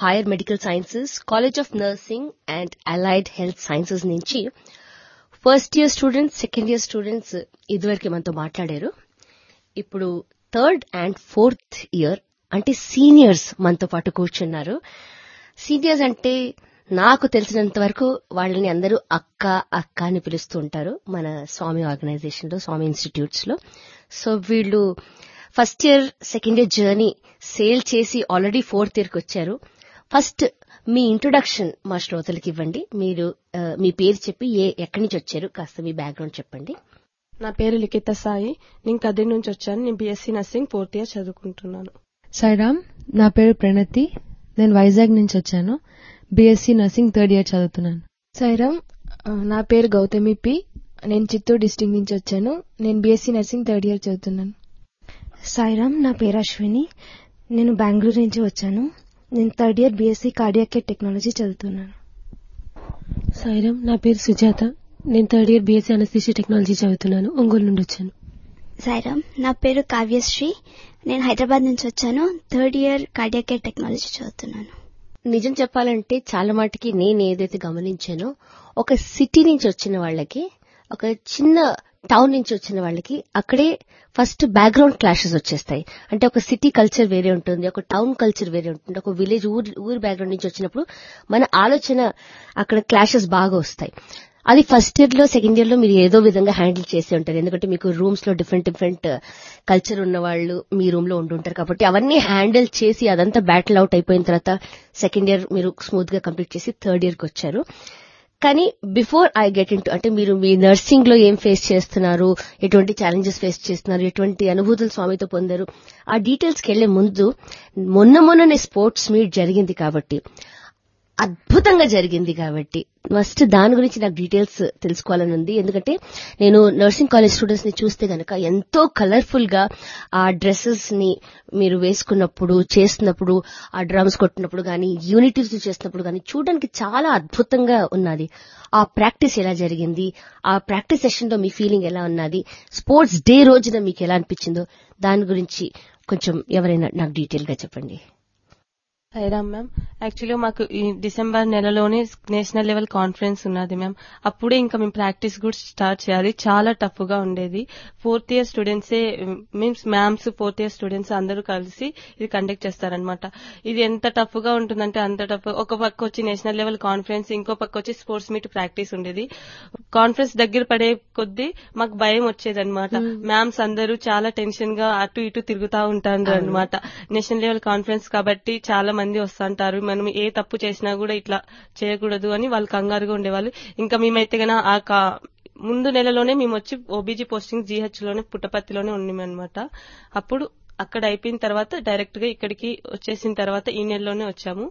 Hire medical sciences college of nursing and allied health sciences నుంచి first year students second year students ఇదివరకు మనతో మాట్లాడారు ఇప్పుడు third and fourth year అంటే seniors మనతో పాటు కూర్చున్నారు సీనియర్స్ అంటే నాకు తెలిసినంత వరకు వాళ్ళని అందరూ అక్క అక్క అని పిలుస్తూ ఉంటారు మన స్వామి ఆర్గనైజేషన్ లో స్వామి ఇన్స్టిట్యూట్స్ లో సో వీళ్ళు first year second year journey sail చేసి ఆల్రెడీ ఫోర్త్ ఇయర్కి వచ్చారు ఫస్ట్ మీ ఇంట్రొడక్షన్ మా శ్రోతలకు ఇవ్వండి మీరు ఆ, మీ పేరు చెప్పి ఏ ఎక్కడి నుంచి వచ్చారు కాస్త మీ బ్యాక్గ్రౌండ్ చెప్పండి నా పేరు లిఖిత సాయి నేను కదిరి నుంచి వచ్చాను నేను బీఎస్సీ నర్సింగ్ ఫోర్త్ ఇయర్ చదువుకుంటున్నాను సాయిరామ్ నా పేరు ప్రణతి నేను వైజాగ్ నుంచి వచ్చాను బీఎస్సీ నర్సింగ్ థర్డ్ ఇయర్ చదువుతున్నాను సాయిరామ్ ఆ, నా పేరు గౌతమి పి నేను చిత్తూరు డిస్టిక్ నుంచి వచ్చాను నేను బీఎస్సీ నర్సింగ్ థర్డ్ ఇయర్ చదువుతున్నాను సాయిరామ్ నా పేరు అశ్విని నేను బెంగళూరు నుంచి వచ్చాను నేను third year BSc cardiac care technology చదువుతున్నాను సాయిరామ్ నా పేరు సుజాత నేను third year BSc anaesthesia technology చదువుతున్నాను ఒంగోలు నుండి వచ్చాను సాయిరామ్ నా పేరు కావ్యశ్రీ నేను హైదరాబాద్ నుంచి వచ్చాను third year cardiac care technology చదువుతున్నాను నిజం చెప్పాలంటే చాలా మటుకి నేను ఏదైతే గమనించానో ఒక సిటీ నుంచి వచ్చిన వాళ్ళకి ఒక చిన్న టౌన్ నుంచి వచ్చిన వాళ్ళకి అక్కడే ఫస్ట్ బ్యాక్గ్రౌండ్ క్లాషెస్ వచ్చేస్తాయి అంటే ఒక సిటీ కల్చర్ వేరే ఉంటుంది ఒక టౌన్ కల్చర్ వేరే ఉంటుంది ఒక విలేజ్ ఊరు ఊరు బ్యాక్గ్రౌండ్ నుంచి వచ్చినప్పుడు మన ఆలోచన అక్కడ క్లాషెస్ బాగా వస్తాయి అది ఫస్ట్ ఇయర్ లో సెకండ్ ఇయర్ లో మీరు ఏదో విధంగా హ్యాండిల్ చేసి ఉంటారు ఎందుకంటే మీకు రూమ్స్ లో డిఫరెంట్ డిఫరెంట్ కల్చర్ ఉన్న వాళ్ళు మీ రూమ్ లో ఉంటుంటారు కాబట్టి అవన్నీ హ్యాండిల్ చేసి అదంతా బ్యాటిల్ అవుట్ అయిపోయిన తర్వాత సెకండ్ ఇయర్ మీరు స్మూత్ గా కంప్లీట్ చేసి థర్డ్ ఇయర్ కి వచ్చారు కానీ బిఫోర్ ఐ గెట్ ఇన్ అంటే మీరు మీ నర్సింగ్ లో ఏం ఫేస్ చేస్తున్నారు ఎటువంటి ఛాలెంజెస్ ఫేస్ చేస్తున్నారు ఎటువంటి అనుభూతులు స్వామితో పొందారు ఆ డీటెయిల్స్కి వెళ్లే ముందు మొన్న మొన్ననే స్పోర్ట్స్ మీట్ జరిగింది కాబట్టి అద్భుతంగా జరిగింది కాబట్టి ఫస్ట్ దాని గురించి నాకు డీటెయిల్స్ తెలుసుకోవాలని ఉంది ఎందుకంటే నేను నర్సింగ్ కాలేజ్ స్టూడెంట్స్ ని చూస్తే గనక ఎంతో కలర్ఫుల్ గా ఆ డ్రెస్సెస్ ని మీరు వేసుకున్నప్పుడు చేస్తున్నప్పుడు ఆ డ్రమ్స్ కొట్టినప్పుడు గానీ యూనిటీస్ చేస్తున్నప్పుడు గానీ చూడడానికి చాలా అద్భుతంగా ఉన్నది ఆ ప్రాక్టీస్ ఎలా జరిగింది ఆ ప్రాక్టీస్ సెషన్ లో మీ ఫీలింగ్ ఎలా ఉన్నది స్పోర్ట్స్ డే రోజున మీకు ఎలా అనిపించిందో దాని గురించి కొంచెం ఎవరైనా నాకు డీటెయిల్ గా చెప్పండి సాయిరామ్ మ్యామ్ యాక్చువల్గా మాకు ఈ డిసెంబర్ నెలలోనే నేషనల్ లెవెల్ కాన్ఫరెన్స్ ఉన్నది మ్యామ్ అప్పుడే ఇంకా మేము ప్రాక్టీస్ కూడా స్టార్ట్ చేయాలి చాలా టఫ్ గా ఉండేది ఫోర్త్ ఇయర్ స్టూడెంట్సే means ma'ams fourth year students అందరూ కలిసి ఇది కండక్ట్ చేస్తారనమాట ఇది ఎంత టఫ్ గా ఉంటుందంటే అంత టఫ్ ఒక పక్క వచ్చి నేషనల్ లెవెల్ కాన్ఫరెన్స్ ఇంకో పక్క వచ్చి స్పోర్ట్స్ మీట్ ప్రాక్టీస్ ఉండేది కాన్ఫరెన్స్ దగ్గర పడే కొద్దీ మాకు భయం వచ్చేదన్నమాట మ్యామ్స్ అందరూ చాలా టెన్షన్ గా అటు ఇటు తిరుగుతా ఉంటారు అనమాట నేషనల్ లెవెల్ కాన్ఫరెన్స్ కాబట్టి చాలా మంది వస్తుంటారు మనం ఏ తప్పు చేసినా కూడా ఇట్లా చేయకూడదు అని వాళ్ళు కంగారుగా ఉండేవాళ్ళు ఇంకా మేమైతే గన ఆ కా- ముందు నెలలోనే మేము వచ్చి ఓబీజీ పోస్టింగ్ జీహెచ్ లోనే పుట్టపర్తిలోనే ఉన్నామన్నమాట అప్పుడు అక్కడ అయిపోయిన తర్వాత డైరెక్ట్ గా ఇక్కడికి వచ్చేసిన తర్వాత ఈ నెలలోనే వచ్చాము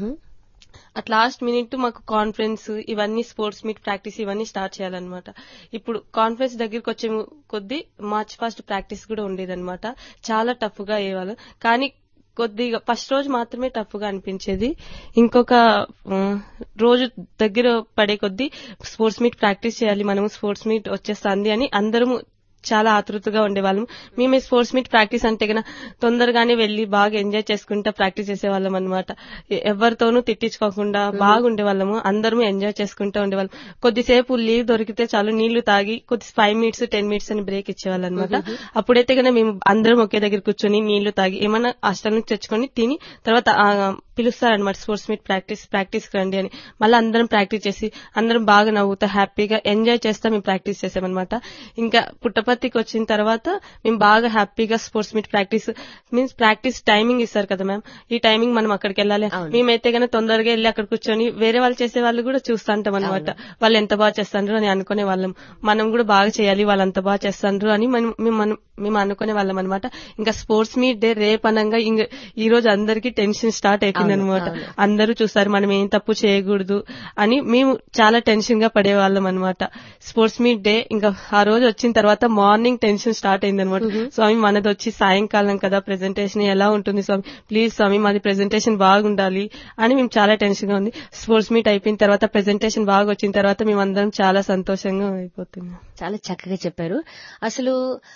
అట్ లాస్ట్ మినిట్ మాకు కాన్ఫరెన్స్ ఇవన్నీ స్పోర్ట్స్ మీట్ ప్రాక్టీస్ ఇవన్నీ స్టార్ట్ చేయాలన్నమాట ఇప్పుడు కాన్ఫరెన్స్ దగ్గరికి వచ్చే కొద్దీ మార్చ్ ఫస్ట్ ప్రాక్టీస్ కూడా ఉండేదన్నమాట చాలా టఫ్ గా అయ్యేవాళ్ళు కానీ కొద్దిగా ఫస్ట్ రోజు మాత్రమే టఫ్ గా అనిపించేది ఇంకొక ఆ, రోజు దగ్గర పడే కొద్దీ స్పోర్ట్స్ మీట్ ప్రాక్టీస్ చేయాలి మనం స్పోర్ట్స్ మీట్ వచ్చేస్తుంది అని అందరము చాలా ఆతృతగా ఉండేవాళ్ళం మేము స్పోర్ట్స్ మీట్ ప్రాక్టీస్ అంటే గన తొందరగానే వెళ్లి బాగా ఎంజాయ్ చేసుకుంటా ప్రాక్టీస్ చేసేవాళ్ళం అనమాట ఎవరితోనూ తిట్టించుకోకుండా బాగా ఉండేవాళ్ళము అందరము ఎంజాయ్ చేసుకుంటూ ఉండేవాళ్ళం కొద్దిసేపు లీవ్ దొరికితే చాలు నీళ్లు తాగి కొద్ది ఫైవ్ మినిట్స్ టెన్ మినిట్స్ అని బ్రేక్ ఇచ్చేవాళ్ళం అనమాట అప్పుడైతే గన మేము అందరం ఒకే దగ్గర కూర్చొని నీళ్లు తాగి ఏమన్నా హాస్టల్ నుంచి తెచ్చుకొని తిని తర్వాత ఆ, పిలుస్తారనమాట స్పోర్ట్స్ మీట్ ప్రాక్టీస్ ప్రాక్టీస్ రండి అని మళ్ళీ అందరం ప్రాక్టీస్ చేసి అందరం బాగా నవ్వుతా హ్యాపీగా ఎంజాయ్ చేస్తా మేము ప్రాక్టీస్ చేసామన్నమాట ఇంకా పుట్టపర్తికి వచ్చిన తర్వాత మేము బాగా హ్యాపీగా sports meet practice means practice timing ఇస్తారు కదా మ్యామ్ ఈ టైమింగ్ మనం అక్కడికి వెళ్ళాలి మేమైతే గన తొందరగా వెళ్ళి అక్కడ కూర్చొని వేరే వాళ్ళు చేసే వాళ్ళు కూడా చూస్తాంటాం అనమాట వాళ్ళు ఎంత బాగా చేస్తాండ్రు అని అనుకునే వాళ్ళం మనం కూడా బాగా చేయాలి వాళ్ళు అంత బాగా చేస్తాండ్రు అని మనం మేము అను- మేము అనుకునే వాళ్ళం అనమాట ఇంకా స్పోర్ట్స్ మీట్ డే రేపనంగా ఇంక ఈ రోజు అందరికీ టెన్షన్ స్టార్ట్ అయిపోయింది అనమాట అందరూ చూస్తారు మనం ఏం తప్పు చేయకూడదు అని మేము చాలా టెన్షన్ గా పడేవాళ్ళం అనమాట స్పోర్ట్స్ మీట్ డే ఇంకా ఆ రోజు వచ్చిన తర్వాత మార్నింగ్ టెన్షన్ స్టార్ట్ అయింది అనమాట స్వామి మనది వచ్చి సాయంకాలం కదా ప్రెజెంటేషన్ ఎలా ఉంటుంది స్వామి ప్లీజ్ స్వామి మాది ప్రెజెంటేషన్ బాగుండాలి అని మేము చాలా టెన్షన్ గా ఉంది స్పోర్ట్స్ మీట్ అయిపోయిన తర్వాత ప్రెజెంటేషన్ బాగా వచ్చిన తర్వాత మేము అందరం చాలా సంతోషంగా అయిపోతున్నాం చాలా చక్కగా చెప్పారు అసలు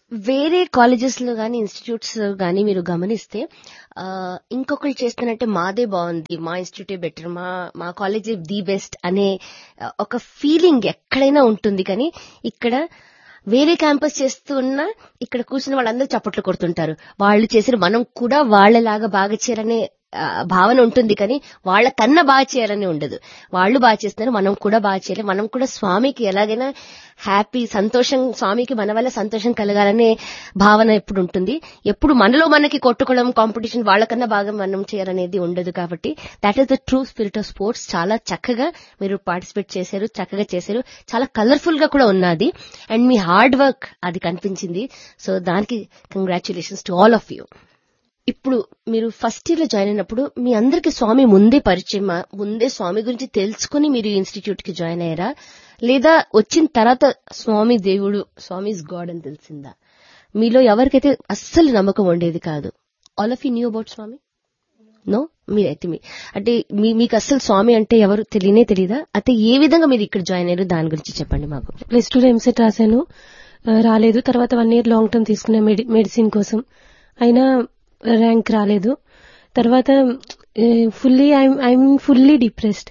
వేరే కాలేజెస్ లో గానీ ఇన్స్టిట్యూట్స్ గానీ మీరు గమనిస్తే ఆ, ఇంకొకరు చేస్తున్నట్టే మాదే బాగుంది మా ఇన్స్టిట్యూటే బెటర్ మా మా కాలేజే ది బెస్ట్ అనే ఆ, ఒక ఫీలింగ్ ఎక్కడైనా ఉంటుంది కానీ ఇక్కడ వేరే క్యాంపస్ చేస్తూ ఉన్నా ఇక్కడ కూర్చున్న వాళ్ళందరూ చప్పట్లు కొడుతుంటారు వాళ్ళు చేసిన మనం కూడా వాళ్ళలాగా బాగా చేయాలనే ఆ, భావన ఉంటుంది కానీ వాళ్ళ కన్నా బాగా చేయాలని ఉండదు వాళ్ళు బాగా చేస్తున్నారు మనం కూడా బాగా చేయాలి మనం కూడా స్వామికి ఎలాగైనా హ్యాపీ సంతోషం స్వామికి మన వల్ల సంతోషం కలగాలనే భావన ఎప్పుడు ఉంటుంది ఎప్పుడు మనలో మనకి కొట్టుకోవడం కాంపిటీషన్ వాళ్ళకన్నా బాగా మనం చేయాలనేది ఉండదు కాబట్టి that is the true spirit of sports చాలా చక్కగా మీరు పార్టిసిపేట్ చేశారు చక్కగా చేశారు చాలా కలర్ఫుల్ గా కూడా ఉన్నది అండ్ మీ హార్డ్ వర్క్ అది కనిపించింది సో దానికి congratulations to all of you ఇప్పుడు మీరు ఫస్ట్ ఇయర్ లో జాయిన్ అయినప్పుడు మీ అందరికి స్వామి ముందే పరిచయమా ముందే స్వామి గురించి తెలుసుకుని మీరు ఇన్స్టిట్యూట్ కి జాయిన్ అయ్యారా లేదా వచ్చిన తర్వాత స్వామి దేవుడు స్వామి ఇస్ గాడ్ అని తెలిసిందా మీలో ఎవరికైతే అస్సలు నమ్మకం ఉండేది కాదు all of you new about Swami no మీరైతే మీ అంటే మీ మీకు అస్సలు స్వామి అంటే ఎవరు తెలియనే తెలియదా అయితే ఏ విధంగా మీరు ఇక్కడ జాయిన్ అయ్యారు దాని గురించి చెప్పండి మాకు ప్లస్ టూలో ఎంసెట్ రాశాను ఆ, రాలేదు తర్వాత వన్ ఇయర్ లాంగ్ టర్మ్ తీసుకున్నా మెడి మెడిసిన్ కోసం అయినా ర్యాంక్ రాలేదు తర్వాత ఫుల్లీ ఐఎమ్ ఫుల్లీ డిప్రెస్డ్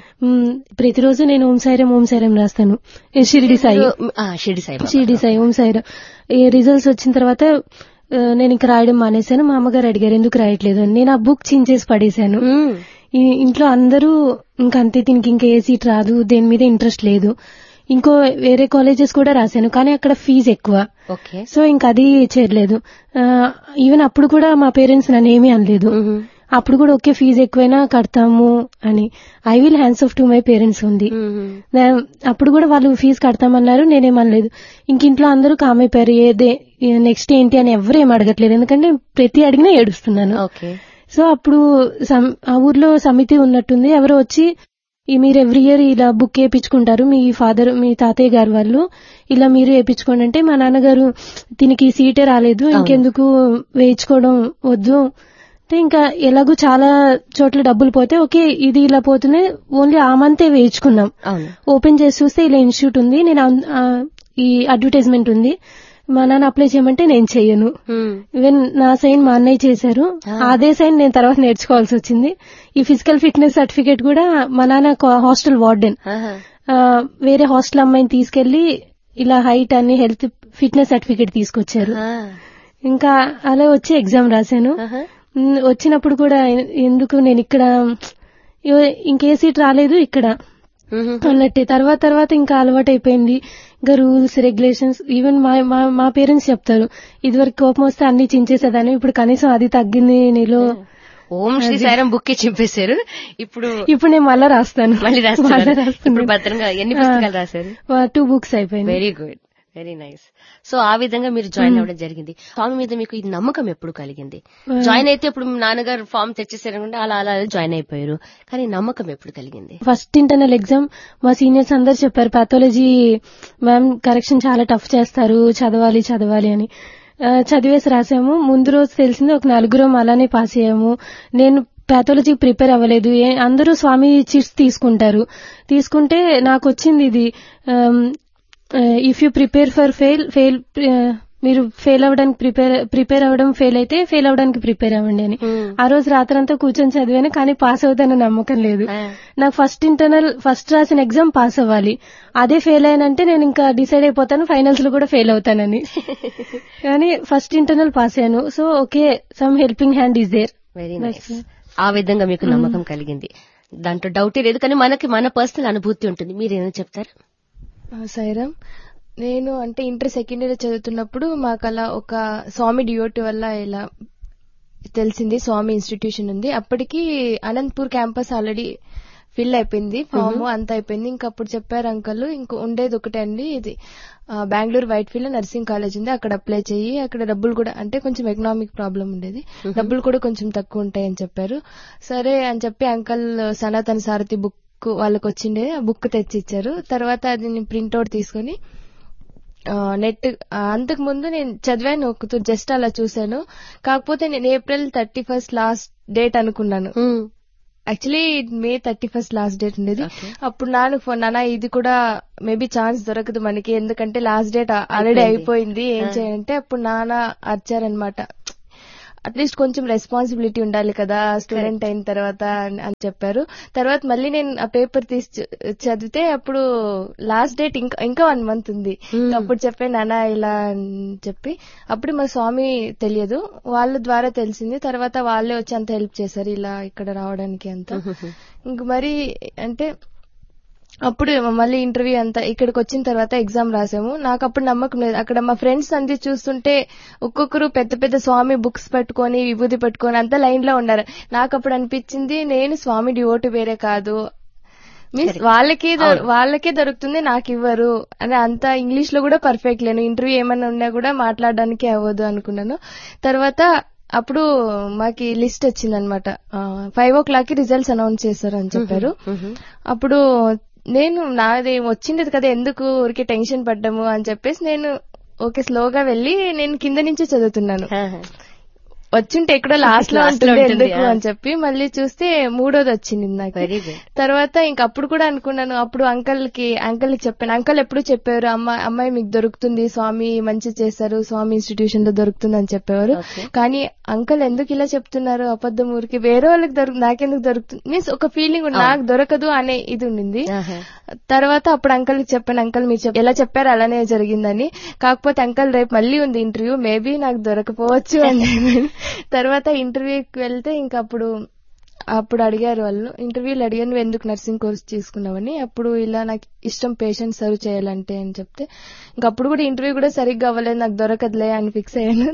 ప్రతిరోజు నేను ఓం సాయిరం ఓం సాయిరం రాస్తాను ఏ షిరిడి సాయి ఆ, షిరిడి సాయి బాబా. షిరిడి సాయి ఓం సాయిరం ఈ రిజల్ట్స్ వచ్చిన తర్వాత ఆ, నేను ఇంకా రాయడం మానేశాను మా అమ్మగారు అడిగారు ఎందుకు రాయట్లేదు అని నేను ఆ బుక్ చించేసి పడేశాను మ్మ్. ఈ ఇంట్లో అందరూ ఇంకా అంతే దీనికి ఇంకా ఏ సీట్ రాదు దేని మీద ఇంట్రెస్ట్ లేదు ఇంకో వేరే కాలేజెస్ కూడా రాశాను కానీ అక్కడ ఫీజు ఎక్కువ ఓకే సో ఇంకా అది చేరలేదు ఈవెన్ అప్పుడు కూడా మా పేరెంట్స్ నన్ను ఏమీ అనలేదు మ్మ్. అప్పుడు కూడా ఓకే ఫీజు ఎక్కువైనా కడతాము అని I will hands off to my parents ఉంది మ్మ్. నా- అప్పుడు కూడా వాళ్ళు ఫీజు కడతామన్నారు నేనేమనలేదు ఇంక ఇంట్లో అందరూ కామైపోయారు ఏదే నెక్స్ట్ ఏంటి అని ఎవరు ఏం అడగట్లేదు ఎందుకంటే ప్రతి అడిగినా ఏడుస్తున్నాను ఓకే సో అప్పుడు సం- ఆ ఊర్లో సమితి ఉన్నట్టుంది ఎవరో వచ్చి ఈ మీరు ఎవ్రీ ఇయర్ ఇలా బుక్ వేయించుకుంటారు మీ ఫాదర్ మీ తాతయ్య గారు వాళ్ళు ఇలా మీరు వేయించుకోండి అంటే మా నాన్నగారు దీనికి సీటే రాలేదు ఇంకెందుకు వేయించుకోవడం వద్దు అంటే ఇంకా ఎలాగో చాలా చోట్ల డబ్బులు పోతే ఓకే ఇది ఇలా పోతూనే ఓన్లీ ఆ మంతే వేయించుకున్నాం అవును ఓపెన్ చేసి చూస్తే ఇలా ఇన్స్టిట్యూట్ ఉంది నేను అన్- ఆ, ఈ అడ్వర్టైజ్మెంట్ ఉంది మా నాన్న అప్లై చేయమంటే నేను చెయ్యను మ్మ్. ఈవెన్ నా సైన్ మా అన్నయ్య చేశారు అదే సైన్ నేను తర్వాత నేర్చుకోవాల్సి వచ్చింది ఈ ఫిజికల్ ఫిట్నెస్ సర్టిఫికేట్ కూడా మా నాన్న హాస్టల్ వార్డెన్ ఆహా. వేరే హాస్టల్ అమ్మాయిని తీసుకెళ్లి ఇలా హైట్ అని హెల్త్ ఫిట్నెస్ సర్టిఫికేట్ తీసుకొచ్చారు ఆ. ఇంకా అలా వచ్చి ఎగ్జామ్ రాశాను ఆహా. ఉమ్, వచ్చినప్పుడు కూడా ఎ- ఎందుకు నేను ఇక్కడ ఇవ- ఇంకే సీట్ రాలేదు ఇక్కడ మ్మ్. అన్నట్టే తర్వాత తర్వాత ఇంకా అలవాటు అయిపోయింది ఇంకా రూల్స్ రెగ్యులేషన్స్ ఈవెన్ మా మా- మా పేరెంట్స్ చెప్తారు ఇదివరకు కోపం వస్తే అన్ని చించేసేదాన్ని ఇప్పుడు కనీసం అది తగ్గింది నీలో ఓం శ్రీ సాయిరాం బుక్ చింపేశారు ఇప్పుడు ఇప్పుడు నేను మళ్ళా రాస్తాను మళ్ళీ రాస్తున్నారు మళ్ళా ఇప్పుడు రాస్తున్నాను. భద్రంగా ఎన్ని పుస్తకాలు రాశారు టూ బుక్స్ అయిపోయింది very good very nice so ఆ విధంగా మీరు జాయిన్ అవ్వడం జరిగింది స్వామి మీద మీకు ఈ నమ్మకం ఎప్పుడు కలిగింది జాయిన్ అయితే ఇప్పుడు మీ నాన్నగారు ఫామ్ తెచ్చేసారనుకుంటే అలా అలా జాయిన్ అయిపోయారు కానీ నమ్మకం ఎప్పుడు కలిగింది ఫస్ట్ ఇంటర్నల్ ఎగ్జామ్ మా సీనియర్స్ అందరు చెప్పారు పాథాలజీ మ్యామ్ కరెక్షన్ చాలా టఫ్ చేస్తారు చదవాలి చదవాలి అని ఆ, చదివేసి రాసాము ముందు రోజు తెలిసింది ఒక నలుగురం అలానే పాస్ అయ్యాము నేను పాథాలజీ ప్రిపేర్ అవ్వలేదు ఏ- అందరూ స్వామి చిట్స్ తీసుకుంటారు తీసుకుంటే నాకు వచ్చింది ఇది if you prepare for fail fail మీరు ఫెయిల్ అవ్వడానికి ప్రిపేర్ ప్రిపేర్ అవ్వడం ఫెయిల్ అయితే ఫెయిల్ అవ్వడానికి ప్రిపేర్ అవ్వండి అని ఆ రోజు రాత్రంతా కూర్చొని చదివాను కానీ పాస్ అవుతానని నమ్మకం లేదు నాకు ఫస్ట్ ఇంటర్నల్ ఫస్ట్ రాసిన ఎగ్జామ్ పాస్ అవ్వాలి అదే ఫెయిల్ అయ్యానంటే నేను ఇంకా డిసైడ్ అయిపోతాను ఫైనల్స్ లో కూడా ఫెయిల్ అవుతానని కానీ ఫస్ట్ ఇంటర్నల్ పాస్ అయ్యాను so okay some helping hand is there very nice ఆ విధంగా మీకు నమ్మకం కలిగింది దాంట్లో డౌటే లేదు కానీ మనకి మన పర్సనల్ అనుభూతి ఉంటుంది మీరేమో చెప్తారు ఆ, సైరామ్ నేను అంటే ఇంటర్ సెకండ్ ఇయర్ చదువుతున్నప్పుడు మాకు అలా ఒక స్వామి డియోటి వల్ల ఇలా తెలిసింది స్వామి ఇన్స్టిట్యూషన్ ఉంది అప్పటికి అనంతపూర్ క్యాంపస్ ఆల్రెడీ ఫిల్ అయిపోయింది ఫామ్ అంతా అయిపోయింది ఇంకా అప్పుడు చెప్పారు అంకల్ ఇంకో ఉండేది ఒకటే అండి ఇది ఆ, Bengaluru Whitefield nursing college ఉంది అక్కడ అప్లై చేయి అక్కడ డబ్బులు కూడా అంటే కొంచెం ఎకనామిక్ ప్రాబ్లం ఉండేది డబ్బులు కూడా కొంచెం తక్కువ ఉంటాయి అని చెప్పారు సరే అని చెప్పి అంకల్ సనాతన సారథి బుక్ వాళ్ళకి వచ్చిండే ఆ బుక్ తెచ్చి ఇచ్చారు తర్వాత అది నేను ప్రింట్అవుట్ తీసుకొని ఆ, నెట్ ఆ, అంతకు ముందు నేను చదివాను ఒక జస్ట్ అలా చూశాను కాకపోతే నేను April thirty first last date అనుకున్నాను actually May thirty first last date ఉండేది అప్పుడు నాన్న ఫోన్ నాన్న ఇది కూడా మేబీ ఛాన్స్ దొరకదు మనకి ఎందుకంటే లాస్ట్ డేట్ ఆల్రెడీ అయిపోయింది ఏం చేయాలంటే అప్పుడు నాన్న అరిచారనమాట అట్లీస్ట్ కొంచెం రెస్పాన్సిబిలిటీ ఉండాలి కదా స్టూడెంట్ అయిన తర్వాత అని అని చెప్పారు తర్వాత మళ్ళీ నేను ఆ పేపర్ తీసి చ- చదివితే అప్పుడు లాస్ట్ డేట్ ఇంకా ఇంకా వన్ మంత్ ఉంది ఇంకా అప్పుడు చెప్పే నాన్న ఇలా అని చెప్పి అప్పుడు మా స్వామి తెలియదు వాళ్ళ ద్వారా తెలిసింది తర్వాత వాళ్ళే వచ్చి అంత హెల్ప్ చేశారు ఇలా ఇక్కడ రావడానికి అంతా ఇంక మరి అంటే అప్పుడు మళ్ళీ ఇంటర్వ్యూ అంతా ఇక్కడికి వచ్చిన తర్వాత ఎగ్జామ్ రాసాము నాకు అప్పుడు నమ్మకం లేదు అక్కడ మా ఫ్రెండ్స్ అంది చూస్తుంటే ఒక్కొక్కరు పెద్ద పెద్ద స్వామి బుక్స్ పట్టుకొని విభూతి పట్టుకొని అంతా లైన్ లో ఉన్నారు నాకు అప్పుడు అనిపించింది నేను స్వామి డివోటి వేరే కాదు మీన్స్ వాళ్ళకి దొర- వాళ్ళకే దొరుకుతుంది నాకు ఇవ్వరు అని అంత ఇంగ్లీష్ లో కూడా పర్ఫెక్ట్ లేను ఇంటర్వ్యూ ఏమైనా ఉన్నా కూడా మాట్లాడడానికి అవ్వదు అనుకున్నాను తర్వాత అప్పుడు మాకి లిస్ట్ వచ్చింది అనమాట ఫైవ్ ఓ క్లాక్ కి రిజల్ట్స్ అనౌన్స్ చేశారు అని చెప్పారు అప్పుడు నేను నాది వచ్చింది కదా ఎందుకు ఊరికే టెన్షన్ పడ్డాము అని చెప్పేసి నేను ఓకే స్లోగా వెళ్ళి నేను కింద నుంచి చదువుతున్నాను వచ్చింటే ఎక్కడో లాస్ట్ లో Last లో ఉంటుంది ఉంటుంది, ఎందుకు ఆ. అని చెప్పి మళ్ళీ చూస్తే మూడోది వచ్చింది నాకు వెరీ గుడ్ తర్వాత ఇంక అప్పుడు కూడా అనుకున్నాను అప్పుడు అంకల్ కి అంకల్ కి చెప్పాను అంకల్ ఎప్పుడు చెప్పారు అమ్మ అమ్మాయి మీకు దొరుకుతుంది స్వామి మంచి చేశారు స్వామి ఇన్స్టిట్యూషన్ లో దొరుకుతుంది అని చెప్పేవారు Okay. కానీ అంకల్ ఎందుకు ఇలా చెప్తున్నారు అబద్ధం ఊరికి వేరే వాళ్ళకి దొరుకు నాకెందుకు దొరుకుతుంది మీన్స్ ఒక ఫీలింగ్ నాకు దొరకదు అనే ఇది ఉండింది తర్వాత అప్పుడు అంకల్ కి చెప్పాను అంకల్ మీరు చెప్- ఎలా చెప్పారు అలానే జరిగిందని కాకపోతే అంకల్ రేపు మళ్ళీ ఉంది ఇంటర్వ్యూ మేబీ నాకు దొరకపోవచ్చు అని చెప్పాను. తర్వాత ఇంటర్వ్యూకి వెళ్తే ఇంకా అప్పుడు అప్పుడు అడిగారు వాళ్ళు ఇంటర్వ్యూలు అడిగారు నువ్వు ఎందుకు నర్సింగ్ కోర్స్ తీసుకున్నావని అప్పుడు ఇలా నాకు ఇష్టం పేషెంట్ సర్వ్ చేయాలంటే అని చెప్తే ఇంకా అప్పుడు కూడా ఇంటర్వ్యూ కూడా సరిగ్గా అవ్వలేదు నాకు దొరకదులే అని ఫిక్స్ అయ్యాను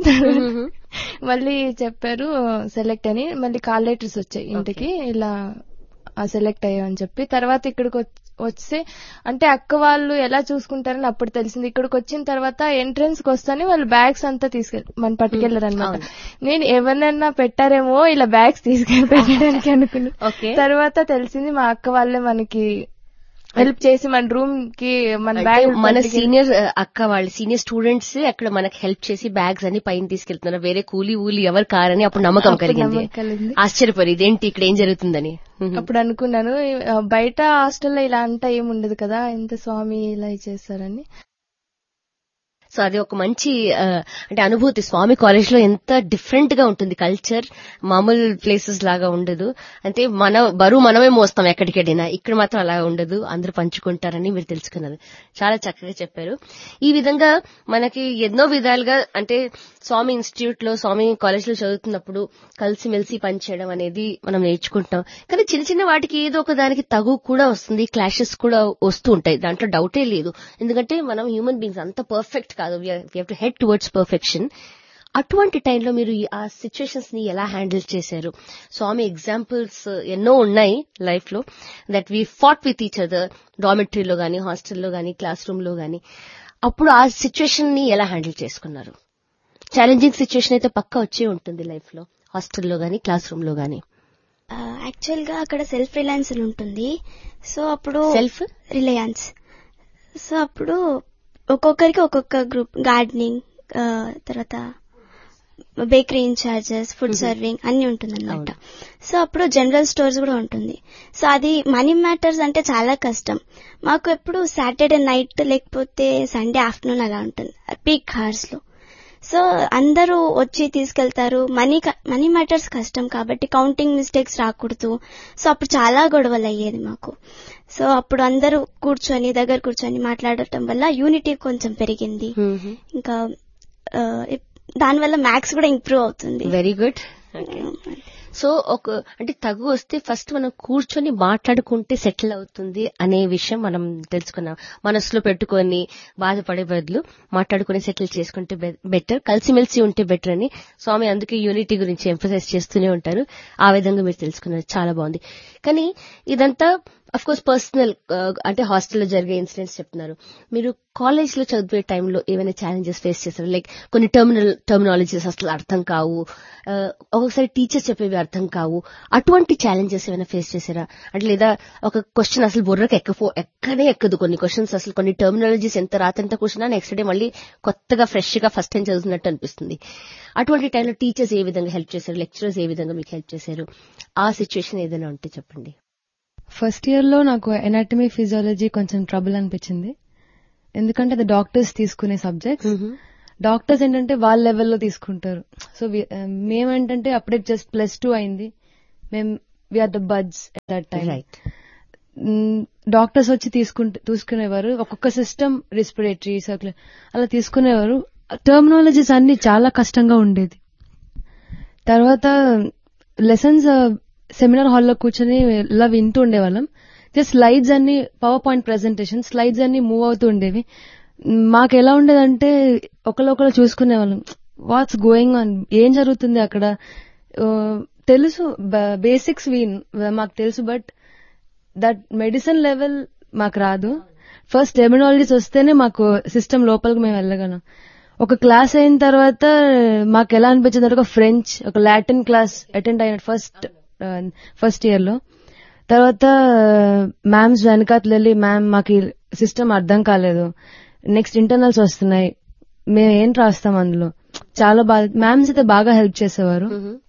మళ్ళీ చెప్పారు సెలెక్ట్ అని మళ్ళీ కాల్ లెటర్స్ వచ్చాయి ఇంటికి ఇలా సెలెక్ట్ అయ్యామని చెప్పి తర్వాత ఇక్కడికి వచ్- వస్తే అంటే అక్క వాళ్ళు ఎలా చూసుకుంటారని అప్పుడు తెలిసింది ఇక్కడికి వచ్చిన తర్వాత ఎంట్రన్స్ కి వస్తానే వాళ్ళు బ్యాగ్స్ అంతా తీసుకెళ్ళి మన పట్టుకెళ్లారు అనమాట నేను ఎవరినన్నా పెట్టారేమో ఇలా బ్యాగ్స్ తీసుకెళ్ళి పెట్టడానికి అనుకున్నా ఓకే తర్వాత తెలిసింది మా అక్క వాళ్ళే మనకి హెల్ప్ చేసి మన రూమ్ కి మన అంటే బ్యాగ్ మన సీనియర్ అక్క వాళ్ళు సీనియర్ స్టూడెంట్స్ అక్కడ మనకి హెల్ప్ చేసి బ్యాగ్స్ అన్ని పైన తీసుకెళ్తున్నారు వేరే కూలీ ఊలి ఎవరు కారని అప్పుడు నమ్మకం కలిగింది కలిగింది ఆశ్చర్యపోయి ఇదేంటి ఇక్కడ ఏం జరుగుతుందని అప్పుడు అనుకున్నాను ఆ, బయట హాస్టల్లో ఇలా అంతా ఏమి ఉండదు కదా ఎంత స్వామి ఇలా చేస్తారని సో అది ఒక మంచి ఆ, అంటే అనుభూతి స్వామి కాలేజ్ లో ఎంత డిఫరెంట్ గా ఉంటుంది కల్చర్ మామూలు ప్లేసెస్ లాగా ఉండదు అంటే మన బరువు మనమే మోస్తాం ఎక్కడికెళ్ళినా ఇక్కడ మాత్రం అలా ఉండదు అందరూ పంచుకుంటారని మీరు తెలుసుకున్నారు చాలా చక్కగా చెప్పారు ఈ విధంగా మనకి ఎన్నో విధాలుగా అంటే స్వామి ఇన్స్టిట్యూట్ లో స్వామి కాలేజ్ లో చదువుతున్నప్పుడు కలిసిమెలిసి పనిచేయడం అనేది మనం నేర్చుకుంటాం కానీ చిన్న చిన్న వాటికి ఏదో ఒక దానికి తగు కూడా వస్తుంది క్లాషెస్ కూడా వస్తూ ఉంటాయి దాంట్లో డౌటే లేదు ఎందుకంటే మనం హ్యూమన్ బీయింగ్స్ అంత పర్ఫెక్ట్ కాదు we to head towards perfection అటువంటి టైంలో మీరు ఈ- ఆ సిచ్యుయేషన్స్ ని ఎలా హ్యాండిల్ చేశారు స్వామి ఎగ్జాంపుల్స్ ఎన్నో ఉన్నాయి లైఫ్ లో that we fought with each other డామెటరీలో గానీ హాస్టల్లో గానీ క్లాస్ రూమ్ లో గానీ అప్పుడు ఆ సిచ్యుయేషన్ ని ఎలా హ్యాండిల్ చేసుకున్నారు ఛాలెంజింగ్ సిచ్యుయేషన్ అయితే పక్కా వచ్చే ఉంటుంది లైఫ్ లో హాస్టల్లో గానీ క్లాస్ రూమ్ లో గానీ యాక్చువల్ గా అక్కడ సెల్ఫ్ రిలయన్స్ అని ఉంటుంది సో అప్పుడు సెల్ఫ్ రిలయన్స్ సో అప్పుడు ఒక్కొక్కరికి ఒక్కొక్క గ్రూప్ గార్డెనింగ్ తర్వాత బేకరీ ఇన్ఛార్జెస్ ఫుడ్ సర్వింగ్ అన్ని ఉంటుంది అనమాట సో అప్పుడు జనరల్ స్టోర్స్ కూడా ఉంటుంది సో అది మనీ మ్యాటర్స్ అంటే చాలా కష్టం మాకు ఎప్పుడు సాటర్డే నైట్ లేకపోతే సండే ఆఫ్టర్నూన్ అలా ఉంటుంది పీక్ అవర్స్ లో సో అందరూ వచ్చి తీసుకెళ్తారు మనీ మనీ మ్యాటర్స్ కష్టం కాబట్టి కౌంటింగ్ మిస్టేక్స్ రాకూడదు సో అప్పుడు చాలా గొడవలు అయ్యేది మాకు సో అప్పుడు అందరూ కూర్చొని దగ్గర కూర్చొని మాట్లాడటం వల్ల యూనిటీ కొంచెం పెరిగింది ఇంకా ఆ, ఇప్- దానివల్ల మ్యాథ్స్ కూడా ఇంప్రూవ్ అవుతుంది వెరీ గుడ్ సో ఒక అంటే తగు వస్తే ఫస్ట్ మనం కూర్చొని మాట్లాడుకుంటే సెటిల్ అవుతుంది అనే విషయం మనం తెలుసుకున్నాం మనసులో పెట్టుకొని బాధపడే బదులు మాట్లాడుకుని సెటిల్ చేసుకుంటే బెటర్ కలిసిమెలిసి ఉంటే బెటర్ అని స్వామి అందుకే యూనిటీ గురించి ఎంఫసైజ్ చేస్తూనే ఉంటారు ఆ విధంగా మీరు తెలుసుకున్నారు చాలా బాగుంది కానీ ఇదంతా అఫ్ కోర్స్ పర్సనల్ అంటే హాస్టల్లో జరిగే ఇన్సిడెంట్స్ చెప్తున్నారు మీరు కాలేజ్ లో చదివే టైంలో ఏమైనా ఛాలెంజెస్ ఫేస్ చేశారు లైక్ కొన్ని టర్మినల్ టర్మినాలజీస్ అసలు అర్థం కావు ఆ, ఒక్కొక్కసారి టీచర్స్ చెప్పేవి అర్థం కావు అటువంటి ఛాలెంజెస్ ఏమైనా ఫేస్ చేశారా అంటే లేదా ఒక క్వశ్చన్ అసలు బుర్రకు ఎక్కఫో ఎక్కనే ఎక్కదు కొన్ని క్వశ్చన్స్ అసలు కొన్ని టర్మినాలజీస్ ఎంత రాత్రంతా కూర్చున్నా నెక్స్ట్ డే మళ్ళీ కొత్తగా ఫ్రెష్ గా ఫస్ట్ టైం చదువుతున్నట్టు అనిపిస్తుంది అటువంటి టైంలో టీచర్స్ ఏ విధంగా హెల్ప్ చేశారు లెక్చరర్స్ ఏ విధంగా మీకు హెల్ప్ చేశారు ఆ సిచ్యువేషన్ ఏదైనా ఉంటే చెప్పండి ఫస్ట్ ఇయర్ లో నాకు ఎనాటమీ ఫిజియాలజీ కొంచెం ట్రబుల్ అనిపించింది ఎందుకంటే అది డాక్టర్స్ తీసుకునే సబ్జెక్ట్స్ డాక్టర్స్ ఏంటంటే వాళ్ళ లెవెల్లో తీసుకుంటారు సో మేమేంటంటే అప్పుడే జస్ట్ ప్లస్ టూ అయింది మేము we are the buds at that time right doctors వచ్చి తీసుకుంటే తీసుకునేవారు ఒక్కొక్క సిస్టమ్ రెస్పిరేటరీ సర్క్యులర్ అలా తీసుకునేవారు టర్మినాలజీస్ అన్ని చాలా కష్టంగా ఉండేది తర్వాత లెసన్స్ సెమినార్ హాల్లో కూర్చొని ఇలా వింటూ ఉండేవాళ్ళం జస్ట్ స్లైడ్స్ అన్ని పవర్ పాయింట్ ప్రెజెంటేషన్ స్లైడ్స్ అన్ని మూవ్ అవుతూ ఉండేవి మాకు ఎలా ఉండేదంటే ఒకళ్ళొకళ్ళు చూసుకునేవాళ్ళం వాట్స్ గోయింగ్ ఆన్ ఏం జరుగుతుంది అక్కడ ఆ, తెలుసు బేసిక్స్ వి మాకు తెలుసు బట్ దట్ మెడిసిన్ లెవెల్ మాకు రాదు ఫస్ట్ టెర్మినాలజీస్ వస్తేనే మాకు సిస్టమ్ లోపలికి మేము వెళ్ళగలం ఒక క్లాస్ అయిన తర్వాత మాకు ఎలా అనిపించింది అంటే ఒక ఫ్రెంచ్ ఒక లాటిన్ క్లాస్ అటెండ్ అయిన ఫస్ట్ ఫస్ట్ ఇయర్ లో తర్వాత మ్యామ్స్ వెనకాతలు వెళ్ళి మ్యామ్ మాకు సిస్టమ్ అర్థం కాలేదు నెక్స్ట్ ఇంటర్నల్స్ వస్తున్నాయి మేము ఏం రాస్తాం అందులో చాలా బాగా మ్యామ్స్ అయితే బాగా హెల్ప్ చేసేవారు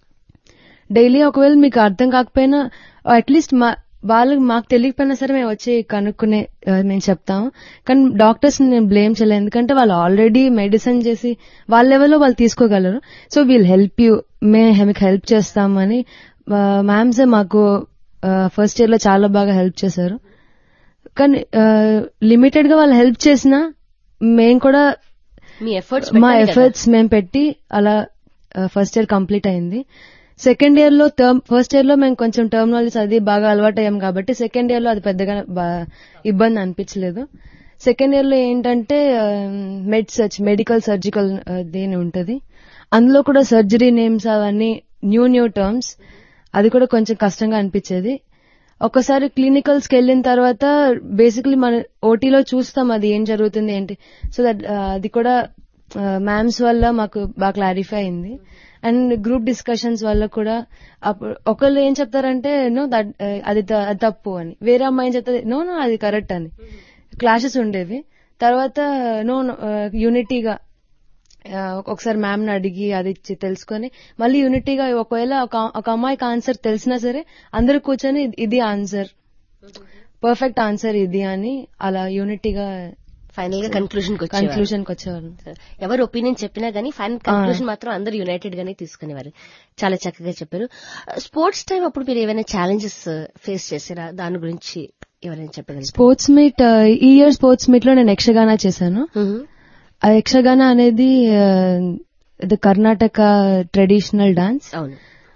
డైలీ ఒకవేళ మీకు అర్థం కాకపోయినా అట్లీస్ట్ మా వాళ్ళకి మాకు తెలియకపోయినా సరే మేము వచ్చి కనుక్కునే ఆ, మేము చెప్తాము కానీ డాక్టర్స్ నేను బ్లేమ్ చేయలేదు ఎందుకంటే వాళ్ళు ఆల్రెడీ మెడిసిన్ చేసి వాళ్ళ లెవెల్లో వాళ్ళు తీసుకోగలరు సో వీల్ హెల్ప్ యూ మేము మీకు హెల్ప్ చేస్తామని మ్యామ్స్ మాకు ఫస్ట్ ఇయర్ లో చాలా బాగా హెల్ప్ చేశారు కానీ లిమిటెడ్ గా వాళ్ళు హెల్ప్ చేసినా మేము కూడా మీ ఎఫర్ట్స్ మా ఎఫర్ట్స్ మేము పెట్టి అలా ఫస్ట్ ఇయర్ కంప్లీట్ అయింది సెకండ్ ఇయర్ లో టర్మ్ ఫస్ట్ ఇయర్ లో మేము కొంచెం టర్మినాలజీస్ అది బాగా అలవాటు అయ్యాం కాబట్టి సెకండ్ ఇయర్ లో అది పెద్దగా బా- ఇబ్బంది అనిపించలేదు సెకండ్ ఇయర్ లో ఏంటంటే మెడ్ సర్చ్ మెడికల్ సర్జికల్ దేని ఉంటది అందులో కూడా సర్జరీ నేమ్స్ అవన్నీ న్యూ న్యూ టర్మ్స్ అది కూడా కొంచెం కష్టంగా అనిపించేది ఒకసారి క్లినికల్స్ కి వెళ్ళిన తర్వాత బేసిక్లీ మన ఓటీలో చూస్తాం అది ఏం జరుగుతుంది ఏంటి సో దట్ అది కూడా మ్యామ్స్ వల్ల మాకు బాగా క్లారిఫై అయింది అండ్ గ్రూప్ డిస్కషన్స్ వల్ల కూడా అప్పుడు ఒకళ్ళు ఏం చెప్తారంటే నో దట్ అది త- అది తప్పు అని వేరే అమ్మాయి ఏం చెప్తారు నో నో అది కరెక్ట్ అని క్లాషెస్ ఉండేవి తర్వాత నో యూనిటీగా ఒకసారి మ్యామ్ ని అడిగి అది ఇచ్చి తెలుసుకొని మళ్ళీ యూనిటీగా ఒకవేళ ఒక ఒక అమ్మాయికి ఆన్సర్ తెలిసినా సరే అందరూ కూర్చొని ఇది- ఇది ఆన్సర్ పర్ఫెక్ట్ ఆన్సర్ ఇది అని అలా యూనిటీగా ఫైనల్ గా కన్క్లూజన్ కన్క్లూజన్ కి వచ్చేవాళ్ళం ఎవరు ఒపీనియన్ చెప్పినా గానీ ఫైనల్ కన్క్లూజన్ మాత్రం అందరూ యునైటెడ్ గానే తీసుకునేవారు చాలా చక్కగా చెప్పారు స్పోర్ట్స్ టైం అప్పుడు మీరు ఏమైనా ఛాలెంజెస్ ఫేస్ చేసారా దాని గురించి ఎవరైనా చెప్పగలరు స్పోర్ట్స్ మీట్ ఈ ఇయర్ స్పోర్ట్స్ మీట్ లో నేను యక్షగాన చేశాను ఆ యక్షగాన అనేది ఇది కర్ణాటక ట్రెడిషనల్ డాన్స్ అవును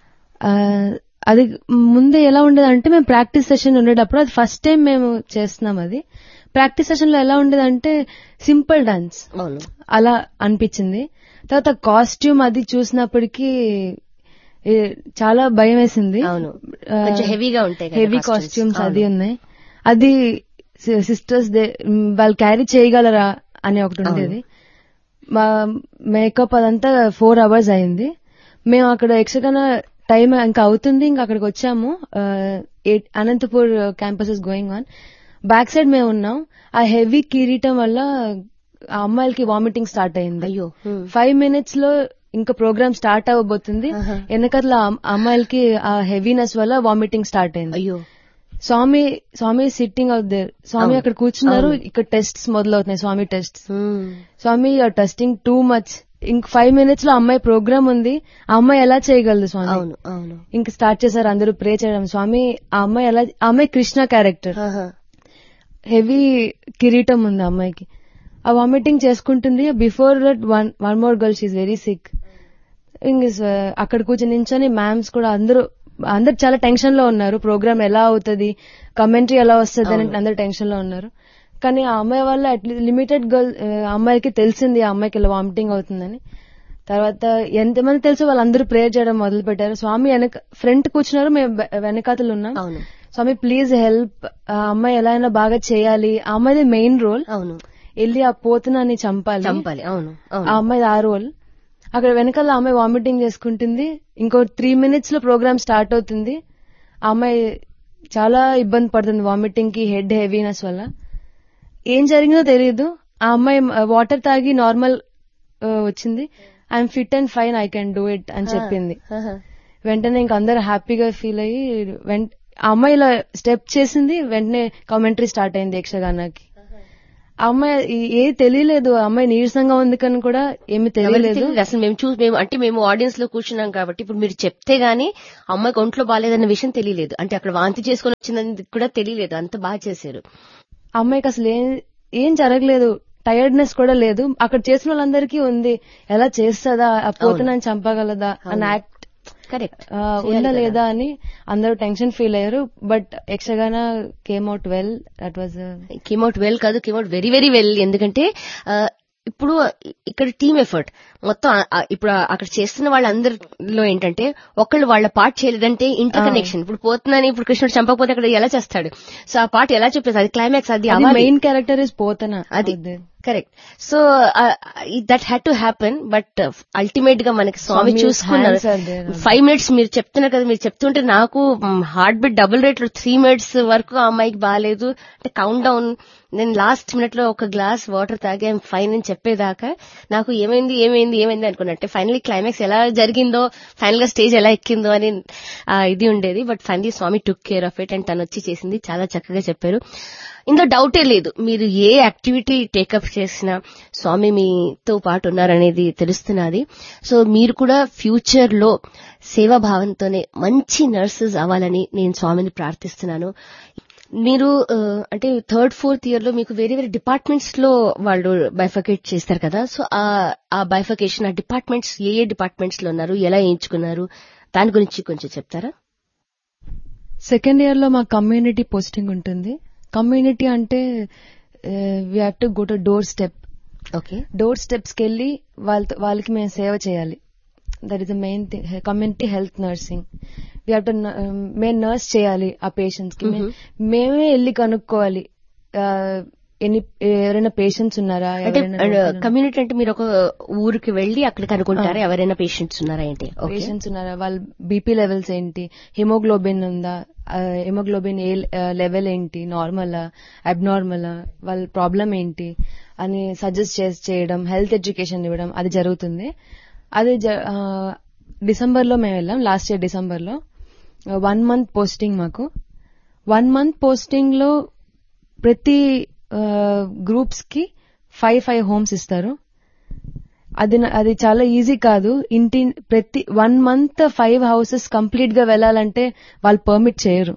అది ముందే ఎలా ఉండేది అంటే మేము ప్రాక్టీస్ సెషన్ ఉండేటప్పుడు అది ఫస్ట్ టైం మేము చేస్తున్నాం అది ప్రాక్టీస్ సెషన్ లో ఎలా ఉండేదంటే సింపుల్ డాన్స్ అవును అలా అనిపించింది తర్వాత కాస్ట్యూమ్ అది చూసినప్పటికీ ఏ, చాలా భయం వేసింది అవును కొంచెం హెవీగా ఉంటాయి కదా హెవీ costumes. కాస్ట్యూమ్స్ అవును. అది ఉన్నాయి అది సిస్టర్స్ వాళ్ళు క్యారీ చేయగలరా అని ఒకటి ఉండేది మా మేకప్ అదంతా ఫోర్ అవర్స్ అయింది మేము అక్కడ యక్షగాన టైం ఇంకా అవుతుంది ఇంకా అక్కడికి వచ్చాము ఆ, eight- Anantapur campus is going on back side మేము ఉన్నాం ఆ హెవీ కిరీటం వల్ల ఆ అమ్మాయిలకి వామిటింగ్ స్టార్ట్ అయింది అయ్యో హ్మ్. ఫైవ్ మినిట్స్ లో ఇంకా ప్రోగ్రామ్ స్టార్ట్ అవ్వబోతుంది ఆహా. వెనకట్ల ఆ అమ్మాయిలకి ఆ హెవీనెస్ వల్ల వామిటింగ్ స్టార్ట్ అయింది అయ్యో Swami Swami sitting out there Swami అవును. అక్కడ కూర్చున్నారు అవును. ఇక్కడ tests మొదలవుతున్నాయి Swami test hmm. Swami you're testing too much ఇంక ఫైవ్ మినిట్స్ లో అమ్మాయి ప్రోగ్రామ్ ఉంది ఆ అమ్మాయి ఎలా చేయగలదు స్వామి అవును అవును ఇంక స్టార్ట్ చేశారు అందరూ ప్రే చేయడం స్వామి ఆ అమ్మాయి ఎలా ఆ అమ్మాయి కృష్ణ క్యారెక్టర్ ఆహా. హెవీ కిరీటం ఉంది ఆ అమ్మాయికి ఆ వామిటింగ్ చేసుకుంటుంది before that one one more girl she's very sick ఇంక స- అక్కడ కూర్చొని నించొని మ్యామ్స్ కూడా అందరూ అందరు చాలా టెన్షన్ లో ఉన్నారు ప్రోగ్రామ్ ఎలా అవుతుంది కమెంటరీ ఎలా వస్తుంది అని అందరు టెన్షన్ లో ఉన్నారు కానీ ఆ అమ్మాయి వల్ల అట్లీస్ట్ లిమిటెడ్ గర్ల్ అమ్మాయికి తెలిసింది ఆ అమ్మాయికి ఇలా వామిటింగ్ అవుతుందని తర్వాత ఎంతమంది తెలుసు వాళ్ళందరూ ప్రేయర్ చేయడం మొదలు పెట్టారు స్వామి వెనక ఫ్రంట్ కూర్చున్నారు మేము వె- వెనకాతలు ఉన్నాం అవును స్వామి ప్లీజ్ హెల్ప్ ఆ అమ్మాయి ఎలా అయినా బాగా చేయాలి ఆ అమ్మాయిది మెయిన్ రోల్ అవును వెళ్ళి ఆ పోతునాన్ని చంపాలి చంపాలి అవును ఆ అవును అమ్మాయి ఆ రోల్ అక్కడ వెనకాల ఆ అమ్మాయి వామిటింగ్ చేసుకుంటుంది ఇంకో త్రీ మినిట్స్ లో ప్రోగ్రామ్ స్టార్ట్ అవుతుంది ఆ అమ్మాయి చాలా ఇబ్బంది పడుతుంది వామిటింగ్ కి హెడ్ హెవీనెస్ వల్ల ఏం జరిగిందో తెలియదు ఆ అమ్మాయి వాటర్ తాగి నార్మల్ వచ్చింది I'm fit and fine I can do it అని చెప్పింది ఆహా. వెంటనే ఇంక అందరు హ్యాపీగా ఫీల్ అయ్యి వెంట ఆ అమ్మాయి ఇలా స్టెప్ చేసింది వెంటనే కామెంటరీ స్టార్ట్ అయింది యక్షగానాకి ఆ అమ్మాయి ఈ- ఏ తెలియలేదు ఆ అమ్మాయి నీరసంగా ఉంది కానీ కూడా ఏమి ఎవరికి తెలియలేదు తెలియదు అసలు మేము చూసి మేము అంటే మేము ఆడియన్స్ లో కూర్చున్నాం కాబట్టి ఇప్పుడు మీరు చెప్తే గానీ అమ్మాయికి ఒంట్లో బాగాలేదన్న విషయం తెలియలేదు అంటే అక్కడ వాంతి చేసుకుని వచ్చిందని కూడా తెలియలేదు అంత బాగా చేశారు ఆ అమ్మాయికి అసలు ఏం ఏం జరగలేదు టైర్డ్నెస్ కూడా లేదు అక్కడ చేసిన వాళ్ళందరికీ ఉంది ఎలా చేస్తుందా ఆ పోతనని చంపగలదా అని యాక్ట్ కరెక్ట్ ఆ, ఉందా లేదా అని అందరూ టెన్షన్ ఫీల్ అయ్యారు but Yakshagana came out well that was came out well కాదు కేమ్అవుట్ వెరీ వెరీ వెల్ ఎందుకంటే ఆ, ఇప్పుడు ఇక్కడ టీమ్ ఎఫర్ట్ మొత్తం ఆ- ఆ ఇప్పుడు ఆ- అక్కడ చేస్తున్న వాళ్ళందరిలో ఏంటంటే ఒకళ్ళు వాళ్ళ పార్ట్ చేయలేదంటే ఇంటర్ కనెక్షన్ ఇప్పుడు పోతున్నాని ఇప్పుడు కృష్ణుడు చంపకపోతే అక్కడ ఎలా చేస్తాడు సో ఆ పార్ట్ ఎలా చెప్పేది అది క్లైమాక్స్ అది అది అవ్వాలి. మెయిన్ క్యారెక్టర్ ఇస్ పోతన అది correct so that had to happen but ultimate గా మనకి స్వామి Swami's చూసుకున్నారు hands are there. Five minutes మీరు చెప్తున్నారు కదా మీరు చెప్తుంటే నాకు హార్ట్ బీట్ డబుల్ రేట్ లో త్రీ మినిట్స్ వరకు ఆ అమ్మాయికి బాగాలేదు అంటే కౌంట్ డౌన్ నేను లాస్ట్ మినిట్ లో ఒక గ్లాస్ వాటర్ తాగి ఫైన్ అని చెప్పేదాకా నాకు ఏమైంది ఏమైంది ఏమైంది అనుకున్నట్టే ఫైనలీ క్లైమాక్స్ ఎలా జరిగిందో ఫైనల్ గా స్టేజ్ ఎలా ఎక్కిందో అని ఆ, ఇది ఉండేది but finally Swami took care of it and తను వచ్చి చేసింది చాలా చక్కగా చెప్పారు ఇందులో డౌటే లేదు మీరు ఏ యాక్టివిటీ టేకప్ చేసినా స్వామి మీతో పాటు ఉన్నారనేది తెలుస్తున్నది సో మీరు కూడా ఫ్యూచర్ లో సేవా భావంతోనే మంచి నర్సెస్ అవ్వాలని నేను స్వామిని ప్రార్థిస్తున్నాను మీరు ఆ, అంటే థర్డ్ ఫోర్త్ ఇయర్ లో మీకు వేరే వేరే డిపార్ట్మెంట్స్ లో వాళ్ళు బైఫకేట్ చేస్తారు కదా సో ఆ ఆ బైఫకేషన్ ఆ డిపార్ట్మెంట్స్ ఏ ఏ డిపార్ట్మెంట్స్ లో ఉన్నారు ఎలా ఎంచుకున్నారు దాని గురించి కొంచెం చెప్తారా సెకండ్ ఇయర్ లో మా కమ్యూనిటీ పోస్టింగ్ ఉంటుంది కమ్యూనిటీ అంటే we have to go to door step okay door steps కి వెళ్ళి వాళ్ళతో వాళ్ళకి మేము సేవ చేయాలి that is the main thing community health nursing we have to మేము నర్స్ చేయాలి ఆ పేషెంట్స్ కి మే- మేమే వెళ్ళి కనుక్కోవాలి ఆ, ఎన్ని ఎవరైనా పేషెంట్స్ ఉన్నారా అంటే ఎవరైనా కమ్యూనిటీ అంటే మీరు ఒక ఊరికి వెళ్ళి అక్కడ కనుక్కుంటారా ఎవరైనా పేషెంట్స్ ఉన్నారా ఏంటి ఓకే పేషెంట్స్ ఉన్నారా వాళ్ళ బీపీ లెవెల్స్ ఏంటి హిమోగ్లోబిన్ ఉందా హిమోగ్లోబిన్ ఏ లెవెల్ ఏంటి నార్మలా అబ్నార్మలా వాళ్ళ ప్రాబ్లం ఏంటి అని సజెస్ట్ చేయడం హెల్త్ ఎడ్యుకేషన్ ఇవ్వడం అది జరుగుతుంది అది డిసెంబర్ లో మేము వెళ్ళాం లాస్ట్ ఇయర్ డిసెంబర్ లో వన్ మంత్ పోస్టింగ్ మాకు వన్ మంత్ పోస్టింగ్ లో ప్రతి గ్రూప్స్ కి ఫైవ్ ఫైవ్ హోమ్స్ ఇస్తారు అది నా- అది చాలా ఈజీ కాదు ఇంటి ప్రతి one month five houses complete గా వెళ్ళాలంటే వాళ్ళు పర్మిట్ చేయరు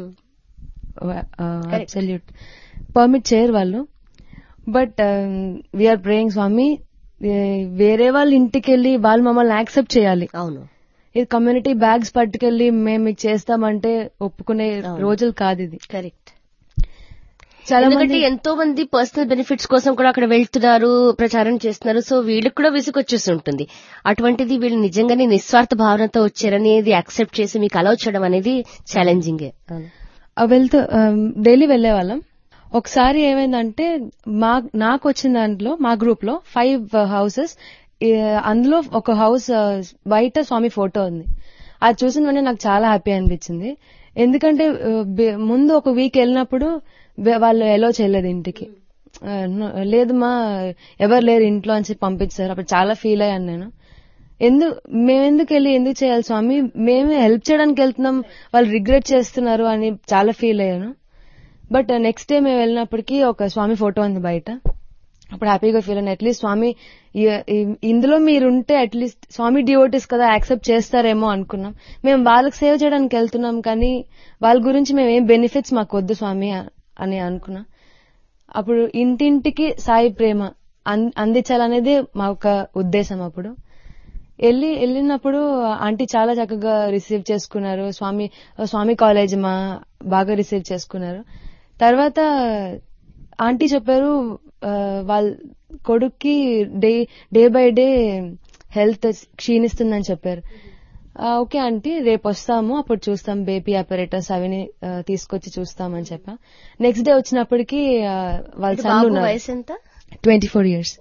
అబ్సల్యూట్ పర్మిట్ చేయరు వాళ్ళు బట్ వీఆర్ ప్రేయింగ్ స్వామి ఏ- వేరే వాళ్ళ ఇంటికి వెళ్ళి వాళ్ళు మమ్మల్ని యాక్సెప్ట్ చేయాలి అవును ఇది కమ్యూనిటీ బ్యాగ్స్ పట్టుకెళ్లి మేము మీకు చేస్తామంటే ఒప్పుకునే రోజులు కాదు ఇది కరెక్ట్ చాలా ఎందుకంటే మంది ఎంతో మంది పర్సనల్ బెనిఫిట్స్ కోసం కూడా అక్కడ వెళ్తున్నారు ప్రచారం చేస్తున్నారు సో వీళ్ళకి కూడా విసుగొచ్చేసి ఉంటుంది అటువంటిది వీళ్ళు నిజంగానే నిస్వార్థ భావనతో వచ్చారనేది యాక్సెప్ట్ చేసి మీకు అలౌ చేయడం అనేది ఛాలెంజింగ్ ఆ వెళ్తూ డైలీ వెళ్లే వాళ్ళం ఒకసారి ఏమైందంటే మా నాకు వచ్చిన దాంట్లో మా గ్రూప్ లో ఫైవ్ హౌసెస్ అందులో ఒక హౌస్ బయట స్వామి ఫోటో ఉంది అది చూసిన వెంటనే నాకు చాలా హ్యాపీ అనిపించింది ఎందుకంటే ఆ, బె- ముందు ఒక వీక్ వెళ్ళినప్పుడు వె- వాళ్ళు ఎలో చేయలేదు ఇంటికి ఆ, no- లేదు మా ఎవరు లేరు ఇంట్లో అని చెప్పి పంపించారు అప్పుడు చాలా ఫీల్ అయ్యాను నేను ఎందుకు మేమెందుకు వెళ్ళి ఎందుకు చేయాలి స్వామి మేమే హెల్ప్ చేయడానికి వెళ్తున్నాం వాళ్ళు రిగ్రెట్ చేస్తున్నారు అని చాలా ఫీల్ అయ్యాను బట్ నెక్స్ట్ డే మేము వెళ్ళినప్పటికీ ఒక స్వామి ఫోటో ఉంది బయట అప్పుడు హ్యాపీగా ఫీల్ అయ్యాను అట్లీస్ట్ స్వామి ఈ- ఈ- ఇందులో మీరుంటే అట్లీస్ట్ స్వామి డివోటీస్ కదా యాక్సెప్ట్ చేస్తారేమో అనుకున్నాం మేము వాళ్ళకి సేవ చేయడానికి వెళ్తున్నాం కానీ వాళ్ళ గురించి మేము ఏం బెనిఫిట్స్ మాకు వద్దు స్వామి అ- అని అనుకున్నాం అప్పుడు ఇంటింటికి సాయి ప్రేమ అన్- అందించాలనేది మా ఒక ఉద్దేశం అప్పుడు వెళ్ళి వెళ్ళినప్పుడు ఆంటీ చాలా చక్కగా రిసీవ్ చేసుకున్నారు స్వామి స్వామి కాలేజ్ మా బాగా రిసీవ్ చేసుకున్నారు తర్వాత ఆంటీ చెప్పారు ఆ, వాళ్ళ కొడుక్కి day day by day health క్షీణిస్తుందని చెప్పారు "ఆ, ఓకే ఆంటీ రేపు వస్తాము అప్పుడు చూస్తాం బేబీ ఆపరేటర్స్ అవిని ఆ, తీసుకొచ్చి చూస్తామని చెప్పా నెక్స్ట్ డే వచ్చినప్పటికి ఆ, వాళ్ళ అంటే సన్ బాబు ఉన్నారు వయసు ఎంత twenty four years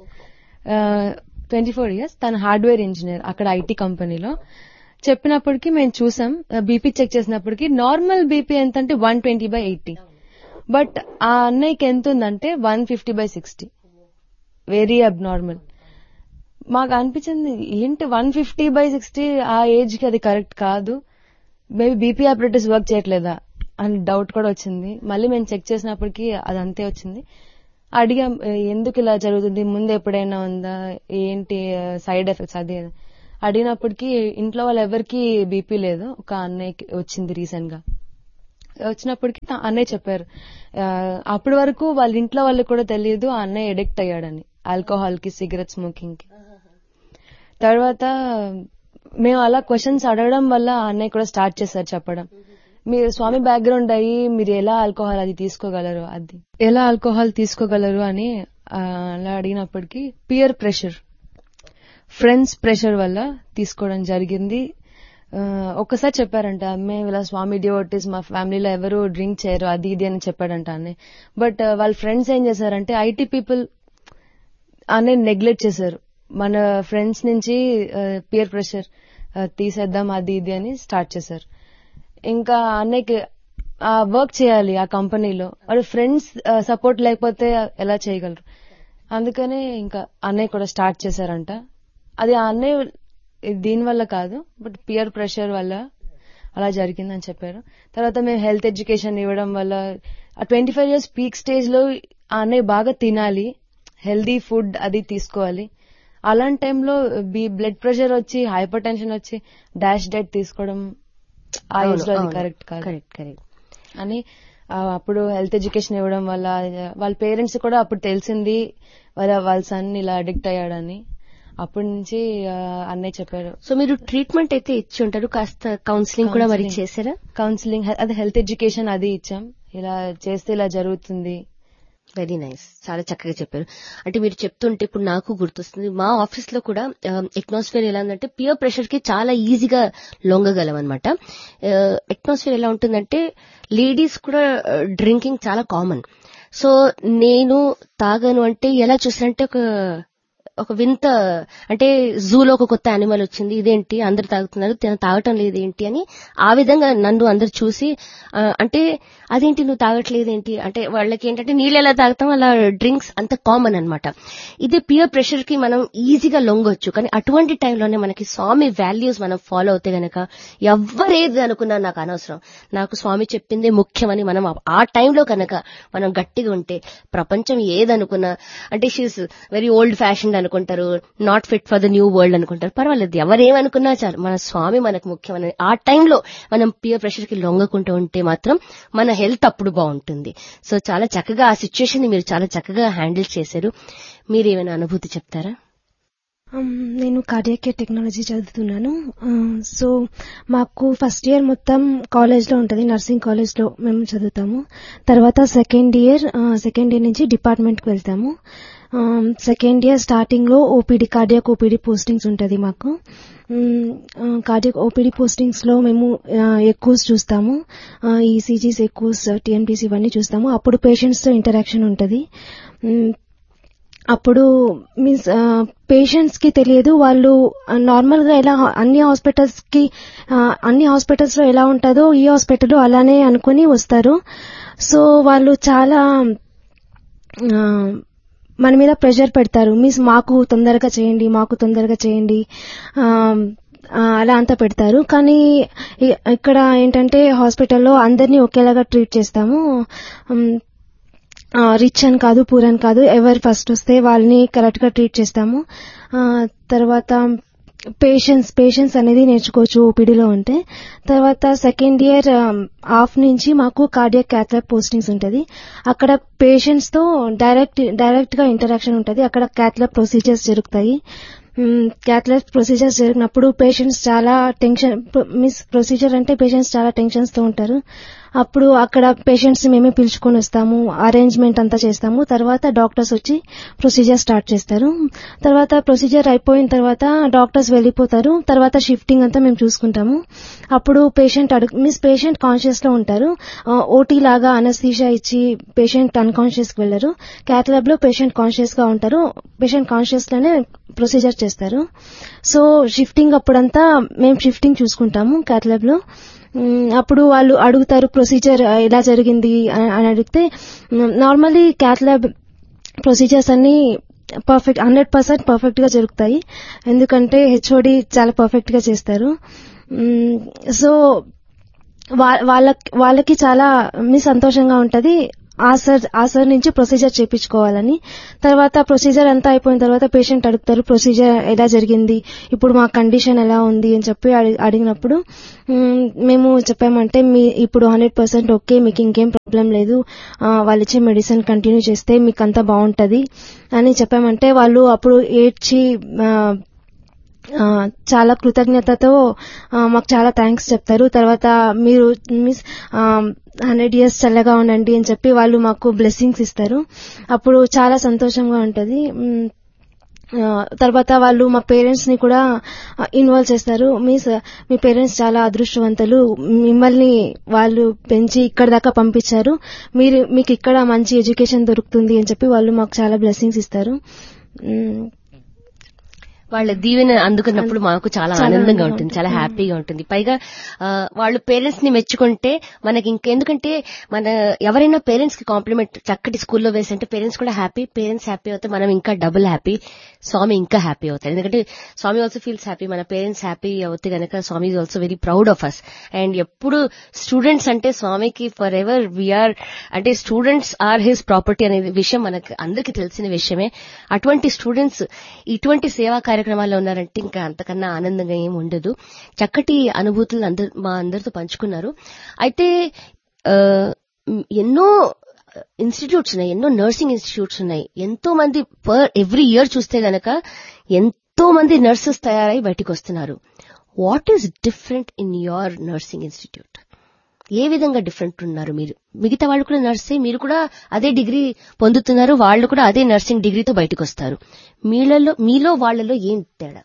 twenty four years తన హార్డ్వేర్ ఇంజనీర్ అక్కడ ఐటీ కంపెనీలో చెప్పినప్పటికీ మేము చూసాం బీపీ చెక్ చేసినప్పటికి నార్మల్ బీపీ ఎంత అంటే one twenty by eighty but ఆ అన్నయ్యకి ఎంత ఉందంటే one fifty by sixty very abnormal మాకు అనిపించింది ఏంటి వన్ ఫిఫ్టీ బై సిక్స్టీ ఆ ఏజ్ కి అది కరెక్ట్ కాదు మేబీ బీపీ ఆపరేటర్స్ వర్క్ చేయట్లేదా అని డౌట్ కూడా వచ్చింది మళ్ళీ మేము చెక్ చేసినప్పటికి అది అంతే వచ్చింది అడిగాం "ఏ, ఎందుకు ఇలా జరుగుతుంది ముందు ఎప్పుడైనా ఉందా ఏంటి సైడ్ ఎఫెక్ట్స్ అది ఇది." అడిగినప్పటికీ ఇంట్లో వాళ్ళు ఎవరికి బీపీ లేదు ఒక అన్నయ్యకి వచ్చింది రీసెంట్ గా వచ్చినప్పటికి తా- అన్నయ్య చెప్పారు ఆ, అప్పటి వరకు వాళ్ళ ఇంట్లో వాళ్ళకి కూడా తెలియదు ఆ అన్నయ్య ఎడిక్ట్ అయ్యాడని ఆల్కహాల్ కి సిగరెట్ స్మోకింగ్ కి తర్వాత మేము అలా క్వశ్చన్స్ అడగడం వల్ల ఆ అన్నయ్య కూడా స్టార్ట్ చేశారు చెప్పడం మీరు స్వామి బ్యాక్గ్రౌండ్ అయ్యి మీరు ఎలా ఆల్కహాల్ అది తీసుకోగలరు అది ఎలా ఆల్కహాల్ తీసుకోగలరు అని ఆ, అలా అడిగినప్పటికీ పియర్ ప్రెషర్ ఫ్రెండ్స్ ప్రెషర్ వల్ల తీసుకోవడం జరిగింది ఆ, ఒక్కసారి చెప్పారంట మేము ఇలా స్వామి డివోటీస్ మా ఫ్యామిలీలో ఎవరు డ్రింక్ చేయరు అది ఇది అని చెప్పాడంట అన్నయ్య బట్ వాళ్ళ ఫ్రెండ్స్ ఏం చేశారంటే ఐటీ పీపుల్ అనే నెగ్లెక్ట్ చేశారు మన ఫ్రెండ్స్ నుంచి పియర్ ప్రెషర్ తీసేద్దాం అది ఇది అని స్టార్ట్ చేశారు ఇంకా అన్నయ్యకి ఆ వర్క్ చేయాలి ఆ కంపెనీలో వాడు ఫ్రెండ్స్ సపోర్ట్ లేకపోతే ఎలా చేయగలరు అందుకనే ఇంకా అన్నయ్య కూడా స్టార్ట్ చేశారంట అది ఆ అన్నయ్య దీని వల్ల కాదు బట్ పియర్ ప్రెషర్ వల్ల అలా జరిగిందని చెప్పారు తర్వాత మేము హెల్త్ ఎడ్యుకేషన్ ఇవ్వడం వల్ల ఆ twenty five years peak stage లో ఆ అన్నయ్య బాగా తినాలి హెల్దీ ఫుడ్ అది తీసుకోవాలి అలాంటి టైంలో బీ బ్లడ్ ప్రెషర్ వచ్చి హైపర్ టెన్షన్ వచ్చి డాష్ డైట్ తీసుకోవడం ఆ ఏజ్ లో అది కరెక్ట్ కాదు కరెక్ట్ కరెక్ట్ అని ఆ, అప్పుడు హెల్త్ ఎడ్యుకేషన్ ఇవ్వడం వల్ల వాళ్ళ పేరెంట్స్ కూడా అప్పుడు తెలిసింది వాళ్ళ వాళ్ళ సన్ ఇలా అడిక్ట్ అయ్యాడని అప్పటి నుంచి ఆ, అన్నయ్య చెప్పారు సో మీరు ట్రీట్మెంట్ అయితే ఇచ్చి ఉంటారు కాస్త కౌన్సిలింగ్ కూడా మరి Counselling. చేశారా కౌన్సిలింగ్ అది హెల్త్ ఎడ్యుకేషన్ అది ఇచ్చాం ఇలా చేస్తే ఇలా జరుగుతుంది వెరీ నైస్ చాలా చక్కగా చెప్పారు అంటే మీరు చెప్తుంటే ఇప్పుడు నాకు గుర్తొస్తుంది మా ఆఫీస్ లో కూడా ఎట్మాస్ఫియర్ ఎలా ఉందంటే పియర్ ప్రెషర్ కి చాలా ఈజీగా లొంగగలం అనమాట ఎట్మాస్ఫియర్ ఎలా ఉంటుందంటే లేడీస్ కూడా డ్రింకింగ్ చాలా కామన్ సో నేను తాగను అంటే ఎలా చూసానంటే ఒక ఒక వింత అంటే జూలో ఒక కొత్త యానిమల్ వచ్చింది ఇదేంటి అందరు తాగుతున్నారు తను తాగటం లేదు ఏంటి అని ఆ విధంగా నన్ను అందరు చూసి ఆ, అంటే అదేంటి నువ్వు తాగట్లేదేంటి అంటే వాళ్ళకి ఏంటంటే నీళ్ళు ఎలా తాగుతాం అలా డ్రింక్స్ అంత కామన్ అన్నమాట ఇదే పియర్ ప్రెషర్ కి మనం ఈజీగా లొంగొచ్చు కానీ అటువంటి టైంలోనే మనకి స్వామి వాల్యూస్ మనం ఫాలో అవుతే గనక ఎవ్వరేది అనుకున్నా నాకు అనవసరం నాకు స్వామి చెప్పిందే ముఖ్యమని మనం ఆ- ఆ టైంలో కనుక మనం గట్టిగా ఉంటే ప్రపంచం ఏదనుకున్నా అంటే షీస్ వెరీ ఓల్డ్ ఫ్యాషన్ అనుకుంటారు not fit for the new world అనుకుంటారు పర్వాలేదు ఎవరేమనుకున్నా చాలు మన స్వామి మనకు ముఖ్యమని ఆ టైంలో మనం పియర్ ప్రెషర్ కి లొంగకుంటూ ఉంటే మాత్రం మన హెల్త్ అప్పుడు బాగుంటుంది సో చాలా చక్కగా ఆ సిచ్యుయేషన్ ని మీరు చాలా చక్కగా హ్యాండిల్ చేశారు మీరు ఏమైనా అనుభూతి చెప్తారా Um, నేను కార్డియాక్ కేర్ టెక్నాలజీ చదువుతున్నాను సో మాకు ఫస్ట్ ఇయర్ మొత్తం కాలేజ్లో ఉంటుంది నర్సింగ్ కాలేజ్లో మేము చదువుతాము తర్వాత సెకండ్ ఇయర్ సెకండ్ ఇయర్ నుంచి డిపార్ట్మెంట్కి వెళ్తాము సెకండ్ ఇయర్ స్టార్టింగ్లో ఓపీడీ కార్డియాక్ ఓపీడీ పోస్టింగ్స్ ఉంటుంది మాకు కార్డియాక్ ఓపీడీ పోస్టింగ్స్లో మేము ఎక్కువ చూస్తాము ఈసీజీస్ ఎక్కువ టీఎంటీసీ ఇవన్నీ చూస్తాము అప్పుడు పేషెంట్స్తో ఇంటరాక్షన్ ఉంటుంది మ్, అప్పుడు మీన్స్ పేషెంట్స్ కి తెలియదు వాళ్ళు నార్మల్ గా ఎలా అన్ని హాస్పిటల్స్ కి ఆ, అన్ని హాస్పిటల్స్ లో ఎలా ఉంటుందో ఈ హాస్పిటల్ అలానే అనుకుని వస్తారు సో వాళ్ళు చాలా ఆ, మన మీద ప్రెషర్ పెడతారు మీన్స్ మాకు తొందరగా చేయండి మాకు తొందరగా చేయండి ఆ, ఆ, అలా అంతా పెడతారు కానీ ఇ- ఇక్కడ ఏంటంటే హాస్పిటల్లో అందరినీ ఒకేలాగా ట్రీట్ చేస్తాము ఉమ్, రిచ్ అని కాదు పూర్ అని కాదు ఎవరు ఫస్ట్ వస్తే వాళ్ళని కరెక్ట్ గా ట్రీట్ చేస్తాము ఆ, తర్వాత పేషెన్స్ పేషెన్స్ అనేది నేర్చుకోవచ్చు ఓపీడీలో ఉంటే తర్వాత సెకండ్ ఇయర్ హాఫ్ నుంచి మాకు కార్డియక్ క్యాథ్లాబ్ పోస్టింగ్స్ ఉంటుంది అక్కడ పేషెంట్స్ తో డైరెక్ట్ డైరెక్ట్ గా ఇంటరాక్షన్ ఉంటుంది అక్కడ క్యాథ్లాబ్ ప్రొసీజర్స్ జరుగుతాయి క్యాథ్లాబ్ ప్రొసీజర్స్ జరిగినప్పుడు పేషెంట్స్ చాలా టెన్షన్ మిస్ ప్రొసీజర్ అంటే పేషెంట్స్ చాలా టెన్షన్స్ తో ఉంటారు అప్పుడు అక్కడ పేషెంట్స్ మేమే పిలుచుకొని వస్తాము అరేంజ్మెంట్ అంతా చేస్తాము తర్వాత డాక్టర్స్ వచ్చి ప్రొసీజర్ స్టార్ట్ చేస్తారు తర్వాత ప్రొసీజర్ అయిపోయిన తర్వాత డాక్టర్స్ వెళ్ళిపోతారు తర్వాత షిఫ్టింగ్ అంతా మేము చూసుకుంటాము అప్పుడు పేషెంట్ అడుగు మీన్స్ పేషెంట్ కాన్షియస్ లో ఉంటారు ఓటీ లాగా అనస్థీషియా ఇచ్చి పేషెంట్ అన్కాన్షియస్ కి వెళ్లరు క్యాట్ ల్యాబ్ లో పేషెంట్ కాన్షియస్ గా ఉంటారు పేషెంట్ కాన్షియస్ లోనే ప్రొసీజర్ చేస్తారు సో షిఫ్టింగ్ అప్పుడంతా మేము షిఫ్టింగ్ చూసుకుంటాము క్యాట్ ల్యాబ్ లో మ్, అప్పుడు వాళ్ళు అడుగుతారు ప్రొసీజర్ ఎలా జరిగింది అని అని అడిగితే నార్మల్లీ క్యాట్ ల్యాబ్ ప్రొసీజర్స్ అన్ని పర్ఫెక్ట్ హండ్రెడ్ పర్సెంట్ పర్ఫెక్ట్ గా జరుగుతాయి ఎందుకంటే హెచ్ఓడి చాలా పర్ఫెక్ట్ గా చేస్తారు మ్, సో వా- వాళ్ళ వాళ్ళకి చాలా మీ సంతోషంగా ఉంటది ఆ సార్ ఆ సార్ నుంచి ప్రొసీజర్ చేపించుకోవాలని తర్వాత ప్రొసీజర్ అంతా అయిపోయిన తర్వాత పేషెంట్ అడుగుతారు ప్రొసీజర్ ఎలా జరిగింది ఇప్పుడు మా కండిషన్ ఎలా ఉంది అని చెప్పి అడి- అడిగినప్పుడు మ్, మేము చెప్పామంటే మీ ఇప్పుడు హండ్రెడ్ పర్సెంట్ ఓకే మీకు ఇంకేం ప్రాబ్లం లేదు ఆ, వాళ్ళు ఇచ్చే మెడిసిన్ కంటిన్యూ చేస్తే మీకు అంతా బాగుంటది అని చెప్పామంటే వాళ్ళు అప్పుడు ఏడ్చి ఆ, ఆ, చాలా కృతజ్ఞతతో ఆ, మాకు చాలా థ్యాంక్స్ చెప్తారు తర్వాత మీరు మిస్ హండ్రెడ్ ఇయర్స్ చల్లగా ఉండండి అని చెప్పి వాళ్ళు మాకు బ్లెస్సింగ్స్ ఇస్తారు అప్పుడు చాలా సంతోషంగా ఉంటది మ్, ఆ, తర్వాత వాళ్ళు మా పేరెంట్స్ ని కూడా ఇన్వాల్వ్ చేస్తారు మీన్స్ మీ పేరెంట్స్ చాలా అదృష్టవంతులు మిమ్మల్ని వాళ్ళు పెంచి ఇక్కడ దాకా పంపించారు మీరు మీకు ఇక్కడ మంచి ఎడ్యుకేషన్ దొరుకుతుంది అని చెప్పి వాళ్ళు మాకు చాలా బ్లెస్సింగ్స్ ఇస్తారు మ్, వాళ్ళ దీవెన అందుకున్నప్పుడు మాకు చాలా చాలా ఆనందంగా ఆనందంగా ఉంటుంది ఉంటుంది. చాలా హ్యాపీగా ఉంటుంది పైగా ఆ, వాళ్ళు పేరెంట్స్ ని మెచ్చుకుంటే మనకి ఇంకెందుకంటే మన ఎవరైనా పేరెంట్స్ కి కాంప్లిమెంట్ చక్కటి స్కూల్లో వేసంటే పేరెంట్స్ కూడా హ్యాపీ పేరెంట్స్ హ్యాపీ అవుతే మనం ఇంకా డబుల్ హ్యాపీ స్వామి ఇంకా హ్యాపీ అవుతారు ఎందుకంటే స్వామి ఆల్సో ఫీల్స్ హ్యాపీ మన పేరెంట్స్ హ్యాపీ అవుతే గనక Swami is also very proud of us and ఎప్పుడు స్టూడెంట్స్ అంటే స్వామికి ఫర్ ఎవర్ వీఆర్ అంటే స్టూడెంట్స్ ఆర్ హిస్ ప్రాపర్టీ అనే విషయం మనకు అందరికీ తెలిసిన విషయమే అటువంటి స్టూడెంట్స్ ఇటువంటి సేవా కార్యక్రమాల్లో ఉన్నారంటే ఇంకా అంతకన్నా ఆనందంగా ఏం ఉండదు చక్కటి అనుభూతులు అందరు మా అందరితో పంచుకున్నారు అయితే ఆ, ఎన్నో ఇన్స్టిట్యూట్స్ ఉన్నాయి ఎన్నో నర్సింగ్ ఇన్స్టిట్యూట్స్ ఉన్నాయి ఎంతో మంది పర్ ఎవ్రీ ఇయర్ చూస్తే గనక ఎంతో మంది నర్సెస్ తయారై బయటికి వస్తున్నారు what is different in your nursing institute ఏ విధంగా డిఫరెంట్ ఉన్నారు మీరు మిగతా వాళ్ళు కూడా నర్సే మీరు కూడా అదే డిగ్రీ పొందుతున్నారు వాళ్ళు కూడా అదే నర్సింగ్ డిగ్రీతో బయటకు వస్తారు మీలలో మీలో వాళ్ళలో ఏం తేడా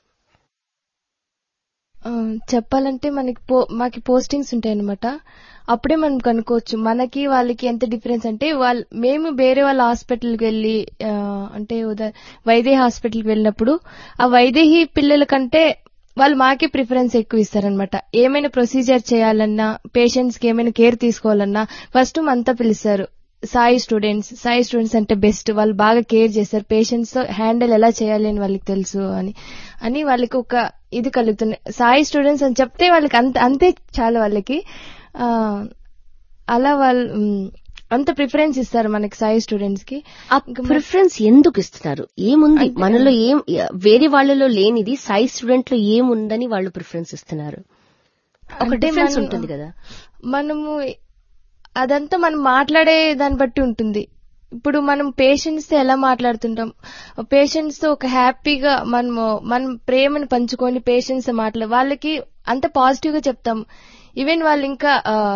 ఆ, చెప్పాలంటే మనకి పో మాకి పోస్టింగ్స్ ఉంటాయి అనమాట అప్పుడే మనం కనుక్కోవచ్చు మనకి వాళ్ళకి ఎంత డిఫరెన్స్ అంటే వాళ్ళు మేము వేరే వాళ్ళ హాస్పిటల్కి వెళ్ళి ఆ, అంటే ఉదా వైదేహి హాస్పిటల్కి వెళ్ళినప్పుడు ఆ వైదేహి పిల్లల కంటే వాళ్ళు మాకే ప్రిఫరెన్స్ ఎక్కువ ఇస్తారనమాట ఏమైనా ప్రొసీజర్ చేయాలన్నా పేషెంట్స్ కి ఏమైనా కేర్ తీసుకోవాలన్నా ఫస్ట్ అంతా పిలుస్తారు సాయి స్టూడెంట్స్ సాయి స్టూడెంట్స్ అంటే బెస్ట్ వాళ్ళు బాగా కేర్ చేస్తారు పేషెంట్స్ తో హ్యాండిల్ ఎలా చేయాలి అని వాళ్ళకి తెలుసు అని అని వాళ్ళకి ఒక ఇది కలుగుతుంది సాయి స్టూడెంట్స్ అని చెప్తే వాళ్ళకి అంత అంతే చాలు వాళ్ళకి ఆ, అలా వాళ్ళు ఉమ్, అంత ప్రిఫరెన్స్ ఇస్తారు మనకి సాయి స్టూడెంట్స్ కి ఆ ప్రిఫరెన్స్ ఎందుకు ఇస్తున్నారు ఏముంది మనలో ఏం వేరే వాళ్ళలో లేనిది సాయి స్టూడెంట్ లో ఏముందని వాళ్ళు ప్రిఫరెన్స్ ఇస్తున్నారు ఒక అంటే డిఫరెన్స్ మనం- ఉంటుంది కదా మనము అదంతా మనం మాట్లాడే దాన్ని బట్టి ఉంటుంది ఇప్పుడు మనం పేషెంట్స్ తో ఎలా మాట్లాడుతుంటాం పేషెంట్స్ తో ఒక హ్యాపీగా మనము మనం ప్రేమను పంచుకొని పేషెంట్స్ తో మాట్లాడ వాళ్ళకి అంత పాజిటివ్ గా చెప్తాం ఈవెన్ వాళ్ళు ఇంకా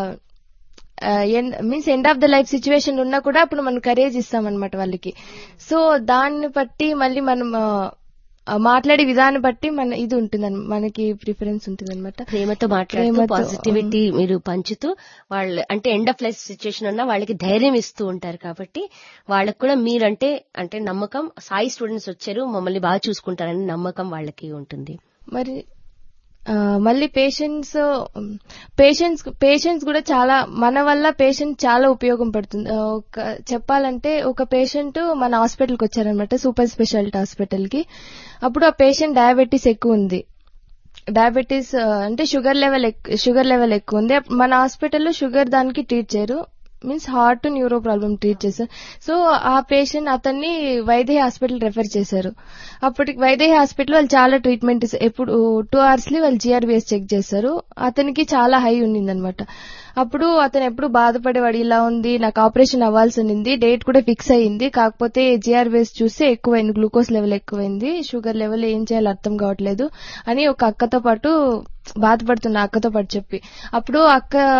means end of the life situation ఉన్నా కూడా అప్పుడు మనం కరేజ్ ఇస్తాం అనమాట వాళ్ళకి సో దాన్ని బట్టి మళ్ళీ మనం ఆ, ఆ మాట్లాడే విధానం బట్టి మన ఇది ఉంటుంది మనకి ప్రిఫరెన్స్ ఉంటుంది అనమాట ప్రేమతో మాట్లాడుతూ ప్రేమతో, పాజిటివిటీ మీరు పంచుతూ వాళ్ళు అంటే ఎండ్ ఆఫ్ లైఫ్ సిచ్యుయేషన్ ఉన్నా వాళ్ళకి ధైర్యం ఇస్తూ ఉంటారు కాబట్టి వాళ్ళకి కూడా మీరంటే అంటే నమ్మకం సాయి స్టూడెంట్స్ వచ్చారు మమ్మల్ని బాగా చూసుకుంటారని నమ్మకం వాళ్ళకి ఉంటుంది మరి ఆ, మళ్ళీ పేషెంట్స్ పేషెంట్స్ పేషెంట్స్ కూడా చాలా మన వల్ల పేషెంట్ చాలా ఉపయోగం పడుతుంది ఆ, ఒక చెప్పాలంటే ఒక పేషెంట్ మన హాస్పిటల్కి వచ్చారనమాట సూపర్ స్పెషాలిటీ హాస్పిటల్ కి అప్పుడు ఆ పేషెంట్ డయాబెటీస్ ఎక్కువ ఉంది డయాబెటీస్ ఆ, అంటే షుగర్ లెవెల్ షుగర్ లెవెల్ ఎక్కువ ఉంది అప్పుడు మన హాస్పిటల్లో షుగర్ దానికి ట్రీట్ చేయరు means heart neuro problem treat చేశారు సో ఆ పేషెంట్ అతన్ని వైదేహి హాస్పిటల్ రెఫర్ చేశారు అప్పటికి వైదేహి హాస్పిటల్ వాళ్ళు చాలా ట్రీట్మెంట్ ఇస్తారు ఎప్పుడు టూ అవర్స్ లి వాళ్ళు జిఆర్బిఎస్ చెక్ చేశారు అతనికి చాలా హై ఉండిందనమాట అప్పుడు అతను ఎప్పుడు బాధపడేవాడు ఇలా ఉంది నాకు ఆపరేషన్ అవ్వాల్సి ఉంది డేట్ కూడా ఫిక్స్ అయ్యింది కాకపోతే జిఆర్బిఎస్ చూస్తే ఎక్కువైంది గ్లూకోజ్ లెవెల్ ఎక్కువైంది షుగర్ లెవెల్ ఏం చేయాలో అర్థం కావట్లేదు అని ఒక అక్కతో పాటు బాధపడుతున్న అక్కతో పాటు చెప్పి అప్పుడు అక్క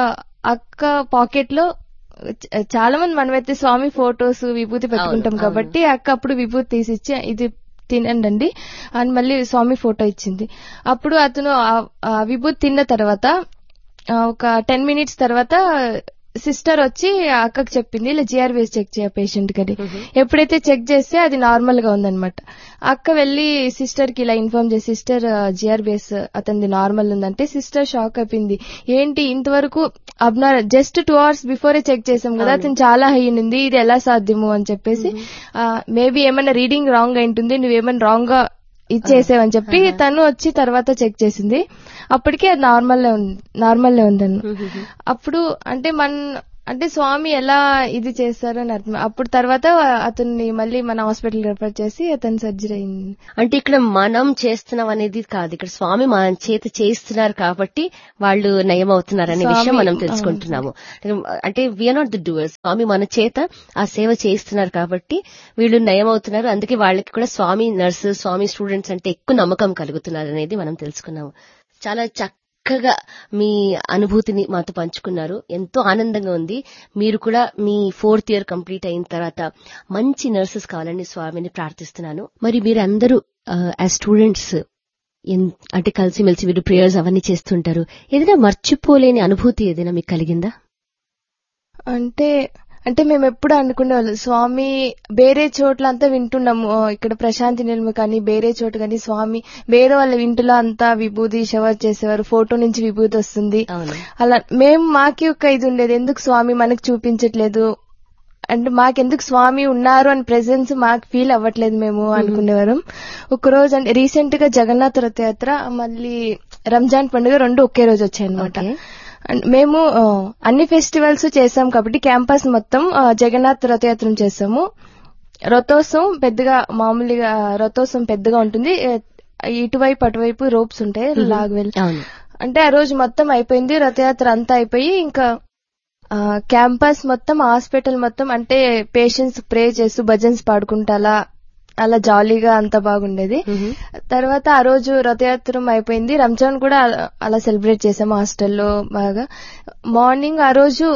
అక్క పాకెట్ లో చ- చాలా మంది మనమైతే స్వామి ఫొటోస్ విభూతి పెట్టుకుంటాం అవును. కాబట్టి అక్క అప్పుడు విభూతి తీసిచ్చి ఇది తినండి అని మళ్ళీ స్వామి ఫోటో ఇచ్చింది అప్పుడు అతను ఆ- ఆ విభూతి తిన్న తర్వాత ఆ, ఒక టెన్ మినిట్స్ తర్వాత సిస్టర్ వచ్చి ఆ అక్కకి చెప్పింది ఇలా జిఆర్బిఎస్ చెక్ చేయ పేషెంట్ కని ఎప్పుడైతే చెక్ చేస్తే అది నార్మల్ గా ఉందన్నమాట అక్క వెళ్లి సిస్టర్ కి ఇలా ఇన్ఫార్మ్ చేసి సిస్టర్ జిఆర్బిఎస్ అతనిది నార్మల్ ఉందంటే సిస్టర్ షాక్ అయిపోయింది ఏంటి ఇంతవరకు అబ్నార్ just two hours before check చేసాం కదా అతను చాలా హై ఉంది ఇది ఎలా సాధ్యము అని చెప్పేసి మేబీ ఏమైనా రీడింగ్ రాంగ్ అయి ఉంటుంది నువ్వేమైనా రాంగ్ గా ఇచ్చేసావని చెప్పి తను వచ్చి తర్వాత చెక్ చేసింది అప్పటికి అది నార్మల్ నార్మల్ ఉందన్న అప్పుడు అంటే మన అంటే స్వామి ఎలా ఇది చేస్తారు అని అర్థం అప్పుడు తర్వాత అతన్ని మళ్ళీ మన హాస్పిటల్ రెఫర్ చేసి అతను సర్జరీ అయింది అంటే ఇక్కడ మనం చేస్తున్నాం అనేది కాదు ఇక్కడ స్వామి మన చేత చేయిస్తున్నారు కాబట్టి వాళ్ళు నయం అవుతున్నారు అనే స్వామి, విషయం మనం తెలుసుకుంటున్నాము అంటే we are not the doers Swami మన చేత ఆ సేవ చేయిస్తున్నారు కాబట్టి వీళ్ళు నయం అవుతున్నారు అందుకే వాళ్ళకి కూడా స్వామి నర్సు స్వామి స్టూడెంట్స్ అంటే ఎక్కువ నమ్మకం కలుగుతున్నారు అనేది మనం తెలుసుకున్నాము చాలా చక్కగా మీ అనుభూతిని మాతో పంచుకున్నారు ఎంతో ఆనందంగా ఉంది మీరు కూడా మీ ఫోర్త్ ఇయర్ కంప్లీట్ అయిన తర్వాత మంచి నర్సెస్ కావాలని స్వామిని ప్రార్థిస్తున్నాను మరి మీరందరూ యాజ్ స్టూడెంట్స్ అంటే కలిసిమెలిసి మీరు ప్రేయర్స్ అవన్నీ చేస్తుంటారు ఏదైనా మర్చిపోలేని అనుభూతి ఏదైనా మీకు కలిగిందా అంటే అంటే మేము ఎప్పుడు అనుకునేవాళ్ళం స్వామి వేరే చోట్ల అంతా వింటున్నాము ఓ, ఇక్కడ ప్రశాంతి నిలమ కానీ వేరే చోట కానీ స్వామి వేరే వాళ్ళ ఇంటిలో అంతా విభూతి షవర్ చేసేవారు ఫోటో నుంచి విభూతి వస్తుంది అవును అలా మేము మాకి ఒక ఇది ఉండేది ఎందుకు స్వామి మనకు చూపించట్లేదు అంటే మాకెందుకు స్వామి ఉన్నారు అని ప్రెసెన్స్ మాకు ఫీల్ అవ్వట్లేదు మేము అనుకునేవారు ఒక రోజు అంటే రీసెంట్ గా జగన్నాథ రథయాత్ర మళ్ళీ రంజాన్ పండుగ రెండు ఒకే రోజు వచ్చాయి అనమాట Okay. అండ్ మేము ఆ, అన్ని ఫెస్టివల్స్ చేసాం కాబట్టి క్యాంపస్ మొత్తం ఆ, జగన్నాథ్ రథయాత్ర చేసాము రథోత్సవం పెద్దగా మామూలుగా రథోత్సవం పెద్దగా ఉంటుంది ఏ, ఇటువైపు అటువైపు రోప్స్ ఉంటాయి లాగ్ వెళ్ళి అవును అంటే ఆ రోజు మొత్తం అయిపోయింది రథయాత్ర అంతా అయిపోయి ఇంకా ఆ, క్యాంపస్ మొత్తం హాస్పిటల్ మొత్తం అంటే పేషెంట్స్ ప్రే చేస్తూ భజన్స్ పాడుకుంటా అలా అలా జాలీగా అంత బాగుండేది తర్వాత ఆ రోజు రథయాత్రం అయిపోయింది రంజాన్ కూడా అలా- అలా సెలబ్రేట్ చేసాము హాస్టల్లో బాగా మార్నింగ్ ఆ రోజు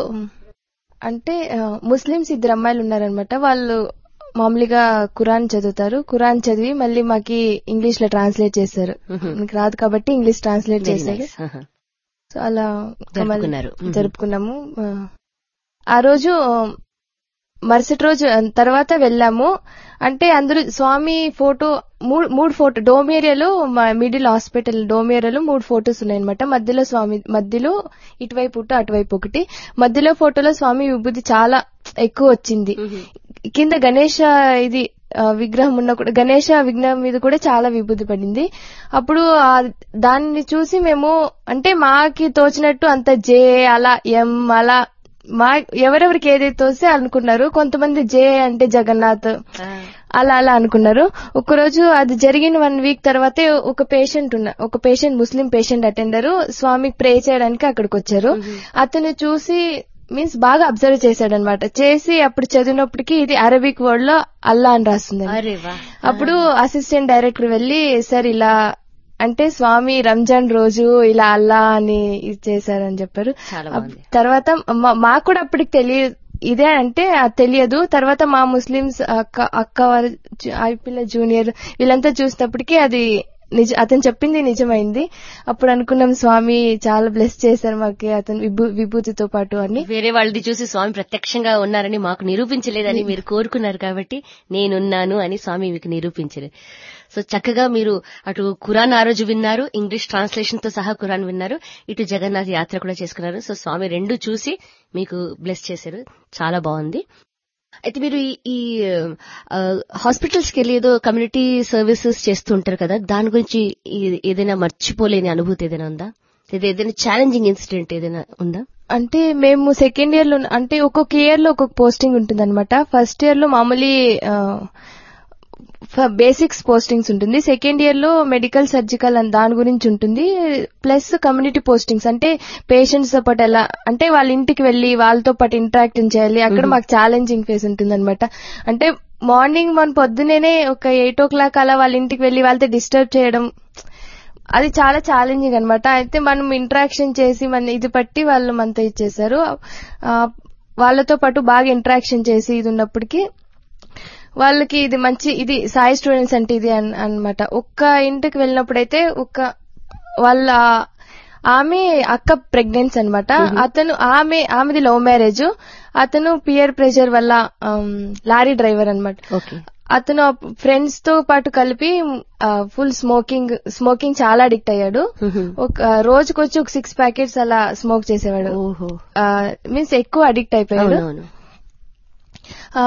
అంటే ఆ, ముస్లిమ్స్ ఇద్దరు అమ్మాయిలు ఉన్నారనమాట వాళ్ళు మామూలుగా ఖురాన్ చదువుతారు ఖురాన్ చదివి మళ్ళీ మాకి ఇంగ్లీష్ లో ట్రాన్స్లేట్ చేశారు మనకి రాదు కాబట్టి ఇంగ్లీష్ ట్రాన్స్లేట్ Very చేశారు nice. ఆహా. సో అలా జరుపుకున్నారు. మళ్ళీ జరుపుకున్నాము ఆ. ఆ రోజు ఆ, మరుసటి రోజు ఆ, తర్వాత వెళ్ళాము అంటే అందరూ స్వామి ఫోటో మూడు మూడు ఫోటో డోమ్ ఏరియాలో మిడిల్ హాస్పిటల్ డోమ్ ఏరియాలో మూడు ఫోటోస్ ఉన్నాయన్నమాట మధ్యలో స్వామి మధ్యలో ఇటువైపు ఒకటి అటువైపు ఒకటి మధ్యలో ఫోటోలో స్వామి విభూతి చాలా ఎక్కువ వచ్చింది కింద గణేష ఇది ఆ, విగ్రహం ఉన్న కూడా గణేష విగ్రహం మీద కూడా చాలా విభూతి పడింది అప్పుడు ఆ దాన్ని చూసి మేము అంటే మాకి తోచినట్టు అంత జే అలా ఎం అలా మా ఎవరెవరికి ఏదైతే తోస్తే అనుకున్నారు కొంతమంది జే అంటే జగన్నాథ్ అలా అలా అనుకున్నారు ఒకరోజు అది జరిగిన వన్ వీక్ తర్వాతే ఒక పేషెంట్ ఉన్న ఒక పేషెంట్ ముస్లిం పేషెంట్ అటెండర్ స్వామికి ప్రే చేయడానికి అక్కడికి వచ్చారు అతను చూసి మీన్స్ బాగా అబ్జర్వ్ చేశాడనమాట చేసి అప్పుడు చదివినప్పటికీ ఇది అరబిక్ వర్డ్ లో అల్లా అని రాస్తుంది అరే వా అప్పుడు అసిస్టెంట్ డైరెక్టర్ వెళ్ళి సార్ ఇలా అంటే స్వామి రంజాన్ రోజు ఇలా అల్లా అని ఇది చేశారని చెప్పారు చాలా అప్- బాగుంది తర్వాత మా- మాకు కూడా అప్పటికి తెలియదు ఇదే అంటే అది తెలియదు తర్వాత మా ముస్లిమ్స్ అక్క అక్క వారు జు- ఆ పిల్ల జూనియర్ వీళ్ళంతా చూసినప్పటికీ అది నిజ అతను చెప్పింది నిజమైంది అప్పుడు అనుకున్నాం స్వామి చాలా బ్లెస్ చేశారు మాకు అతను విభూ విభూతితో పాటు అని వేరే వాళ్ళది చూసి స్వామి ప్రత్యక్షంగా ఉన్నారని మాకు నిరూపించలేదని మీరు కోరుకున్నారు కాబట్టి నేనున్నాను అని స్వామి మీకు నిరూపించారు సో చక్కగా మీరు అటు ఖురాన్ ఆ రోజు విన్నారు ఇంగ్లీష్ ట్రాన్స్లేషన్ తో సహా ఖురాన్ విన్నారు ఇటు జగన్నాథ్ యాత్ర కూడా చేసుకున్నారు సో స్వామి రెండు చూసి మీకు బ్లెస్ చేశారు చాలా బాగుంది అయితే మీరు ఈ- ఈ హాస్పిటల్స్ కి వెళ్ళి ఏదో కమ్యూనిటీ సర్వీసెస్ చేస్తూ ఉంటారు కదా దాని గురించి ఈ- ఏదైనా మర్చిపోలేని అనుభూతి ఏదైనా ఉందా లేదా ఏదైనా ఛాలెంజింగ్ ఇన్సిడెంట్ ఏదైనా ఉందా అంటే మేము సెకండ్ ఇయర్ లో అంటే ఒక్కొక్క ఇయర్ లో ఒక్కొక్క పోస్టింగ్ ఉంటుంది అనమాట ఫస్ట్ ఇయర్ లో మామూలు బేసిక్స్ పోస్టింగ్స్ ఉంటుంది సెకండ్ ఇయర్ లో మెడికల్ సర్జికల్ అని దాని గురించి ఉంటుంది ప్లస్ కమ్యూనిటీ పోస్టింగ్స్ అంటే పేషెంట్స్ తో పాటు ఎలా అంటే వాళ్ళ ఇంటికి వెళ్లి వాళ్ళతో పాటు ఇంటరాక్ట్ చేయాలి అక్కడ మాకు ఛాలెంజింగ్ ఫేస్ ఉంటుంది అనమాట అంటే మార్నింగ్ మన పొద్దునేనే ఒక ఎయిట్ ఓ క్లాక్ అలా వాళ్ళ ఇంటికి వెళ్లి వాళ్ళతో డిస్టర్బ్ చేయడం అది చాలా ఛాలెంజింగ్ అన్నమాట అయితే మనం ఇంటరాక్షన్ చేసి మన ఇది పట్టి వాళ్ళు మనతో ఇచ్చేసారు ఆ, వాళ్ళతో పాటు బాగా ఇంటరాక్షన్ చేసి ఇది ఉన్నప్పటికీ వాళ్ళకి ఇది మంచి ఇది సాయి స్టూడెంట్స్ అంటే ఇది అన్నమాట ఒక్క ఇంటికి వెళ్ళినప్పుడైతే ఒక్క వాళ్ళ ఆమె అక్క ప్రెగ్నెన్సీ అన్నమాట అతను ఆమె ఆమెది లవ్ మ్యారేజ్ అతను పియర్ ప్రెషర్ వల్ల ఆమ్, లారీ డ్రైవర్ అన్నమాట ఓకే అతను ఫ్రెండ్స్ తో పాటు కలిపి ఫుల్ స్మోకింగ్ స్మోకింగ్ చాలా అడిక్ట్ అయ్యాడు ఒక రోజుకొచ్చి ఒక సిక్స్ ప్యాకెట్స్ అలా స్మోక్ చేసేవాడు ఓహో మీన్స్ ఎక్కువ అడిక్ట్ అయిపోయాడు అవునవును ఆ,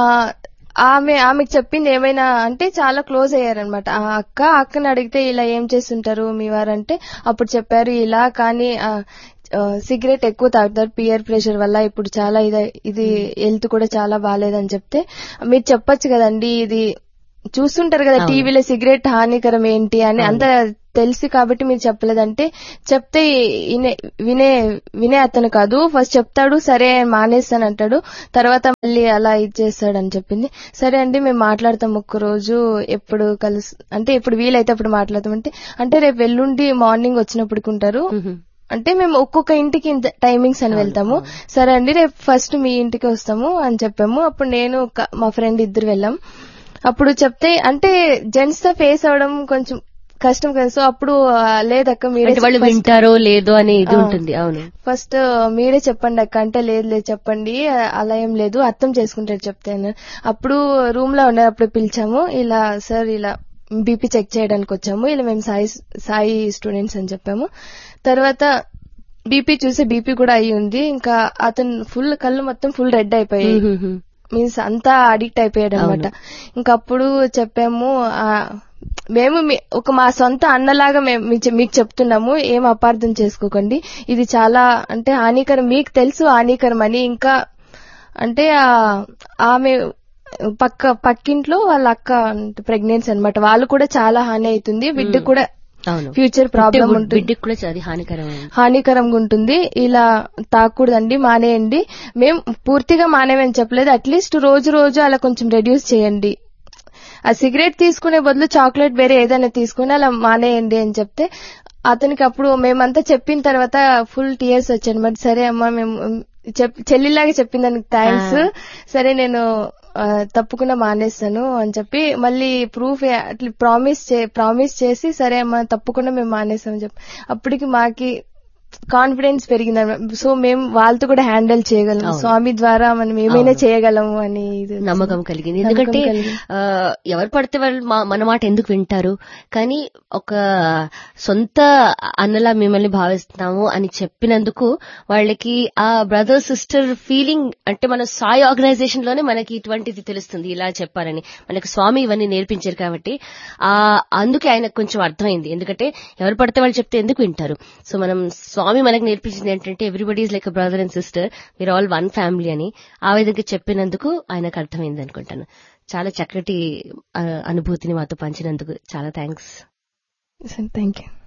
ఆమె ఆమెకు చెప్పింది ఏమైనా అంటే చాలా క్లోజ్ అయ్యారనమాట ఆ అక్క అక్కని అడిగితే ఇలా ఏం చేస్తుంటారు మీ వారంటే అప్పుడు చెప్పారు ఇలా కానీ ఆ, ఆ, సిగరెట్ ఎక్కువ తాగుతారు పియర్ ప్రెషర్ వల్ల ఇప్పుడు చాలా ఇది ఇది హెల్త్ కూడా చాలా బాగాలేదని చెప్తే మీరు చెప్పొచ్చు కదండి ఇది చూస్తుంటారు కదా అవును. టీవీలో సిగరెట్ హానికరం ఏంటి అని అంత తెలుసు కాబట్టి మీరు చెప్పలేదంటే చెప్తే వినే వినే వినే అతను కాదు ఫస్ట్ చెప్తాడు సరే మానేస్తాను అంటాడు తర్వాత మళ్ళీ అలా ఇది చేస్తాడని చెప్పింది సరే అండి మేము మాట్లాడతాం ఒక్క రోజు ఎప్పుడు కలుసు అంటే ఎప్పుడు వీలైతే అప్పుడు మాట్లాడతాం అంటే అంటే రేపు ఎల్లుండి మార్నింగ్ వచ్చినప్పుడు ఉంటారు అంటే మేము ఒక్కొక్క ఇంటికి ఇంత టైమింగ్స్ అని వెళ్తాము సరే అండి రేపు ఫస్ట్ మీ ఇంటికి వస్తాము అని చెప్పాము అప్పుడు నేను ఒక- మా ఫ్రెండ్ ఇద్దరు వెళ్ళాం అప్పుడు చెప్తే అంటే జెంట్స్ తో ఫేస్ అవడం కొంచెం కష్టం కదా సో అప్పుడు ఆ, లేదక్క మీరే అంటే వాళ్ళు first- వింటారో లేదో అనే ఇది ఆ. ఉంటుంది అవును ఫస్ట్ మీరే చెప్పండి అక్క అంటే లేదు లేదు చెప్పండి అలా ఏం లేదు అర్థం చేసుకుంటారు చెప్తే అన్నారు. అప్పుడు రూమ్ లో ఉన్నారు అప్పుడు పిలిచాము ఇలా సార్ ఇలా బీపీ చెక్ చేయడానికి వచ్చాము ఇలా మేము సాయి సాయి స్టూడెంట్స్ అని చెప్పాము తర్వాత బీపీ చూస్తే బీపీ కూడా అయి ఉంది ఇంకా అతను ఫుల్ కళ్ళు మొత్తం ఫుల్ రెడ్ అయిపోయాయి మీన్స్ అంతా అడిక్ట్ అయిపోయాడు అనమాట ఇంకా అప్పుడు చెప్పాము ఆ, మేము మీ- ఒక మా సొంత అన్నలాగా మేము మీ- మీకు చెప్తున్నాము ఏం అపార్థం చేసుకోకండి ఇది చాలా అంటే హానికరం మీకు తెలుసు హానికరం అని ఇంకా అంటే ఆ, ఆమె పక్క పక్కింట్లో వాళ్ళ అక్క ప్రెగ్నెన్సీ అన్నమాట వాళ్ళు కూడా చాలా హాని అవుతుంది బిడ్డ కూడా అవును ఫ్యూచర్ ప్రాబ్లం ఉంటుంది బిడ్డకి కూడా అది హానికరమైంది హానికరంగా ఉంటుంది ఇలా తాకూడదండి మానేయండి మేము పూర్తిగా మానేమని చెప్పలేదు అట్లీస్ట్ రోజు రోజు అలా కొంచెం రెడ్యూస్ చేయండి ఆ సిగరెట్ తీసుకునే బదులు చాక్లెట్ వేరే ఏదైనా తీసుకుని అలా మానేయండి అని చెప్తే అతనికి అప్పుడు మేమంతా చెప్పిన తర్వాత ఫుల్ టీయర్స్ వచ్చాయి మరి సరే అమ్మా మేము చెప్- చెల్లిలాగా చెప్పిన దానికి థ్యాంక్స్ సరే నేను ఆ, తప్పకుండా మానేస్తాను అని చెప్పి మళ్ళీ ప్రూఫ్ అట్లా ప్రామిస్ ప్రామిస్ చేసి సరే అమ్మా తప్పకుండా మేము మానేస్తామని చెప్పి అప్పటికి మాకి కాన్ఫిడెన్స్ పెరిగింది సో మేము వాళ్ళతో కూడా హ్యాండిల్ చేయగలం అవును. స్వామి ద్వారా మనం ఏమైనా అవును. చేయగలము అని ఇది వచ్చింది. నమ్మకం కలిగింది నమ్మకం ఎందుకంటే కలిగింది. ఆ, ఎవరు పడితే వాళ్ళు మా- మన మాట ఎందుకు వింటారు కానీ ఒక సొంత అన్నలా మిమ్మల్ని భావిస్తున్నాము అని చెప్పినందుకు వాళ్ళకి ఆ బ్రదర్ సిస్టర్ ఫీలింగ్ అంటే మన సాయి ఆర్గనైజేషన్ లోనే మనకి ఇటువంటిది తెలుస్తుంది ఇలా చెప్పారని మనకి స్వామి ఇవన్నీ నేర్పించారు కాబట్టి ఆ అందుకే ఆయనకు కొంచెం అర్థమైంది ఎందుకంటే ఎవరు పడితే వాళ్ళు చెప్తే ఎందుకు వింటారు సో మనం స్వామి మనకు నేర్పించింది ఏంటంటే everybody is like brother and sister మీరు ఆల్ వన్ ఫ్యామిలీ అని ఆ విధంగా చెప్పినందుకు ఆయనకు అర్థమైంది అనుకుంటాను చాలా చక్కటి ఆ, అనుభూతిని మాతో పంచినందుకు చాలా థ్యాంక్స్ థ్యాంక్ యూ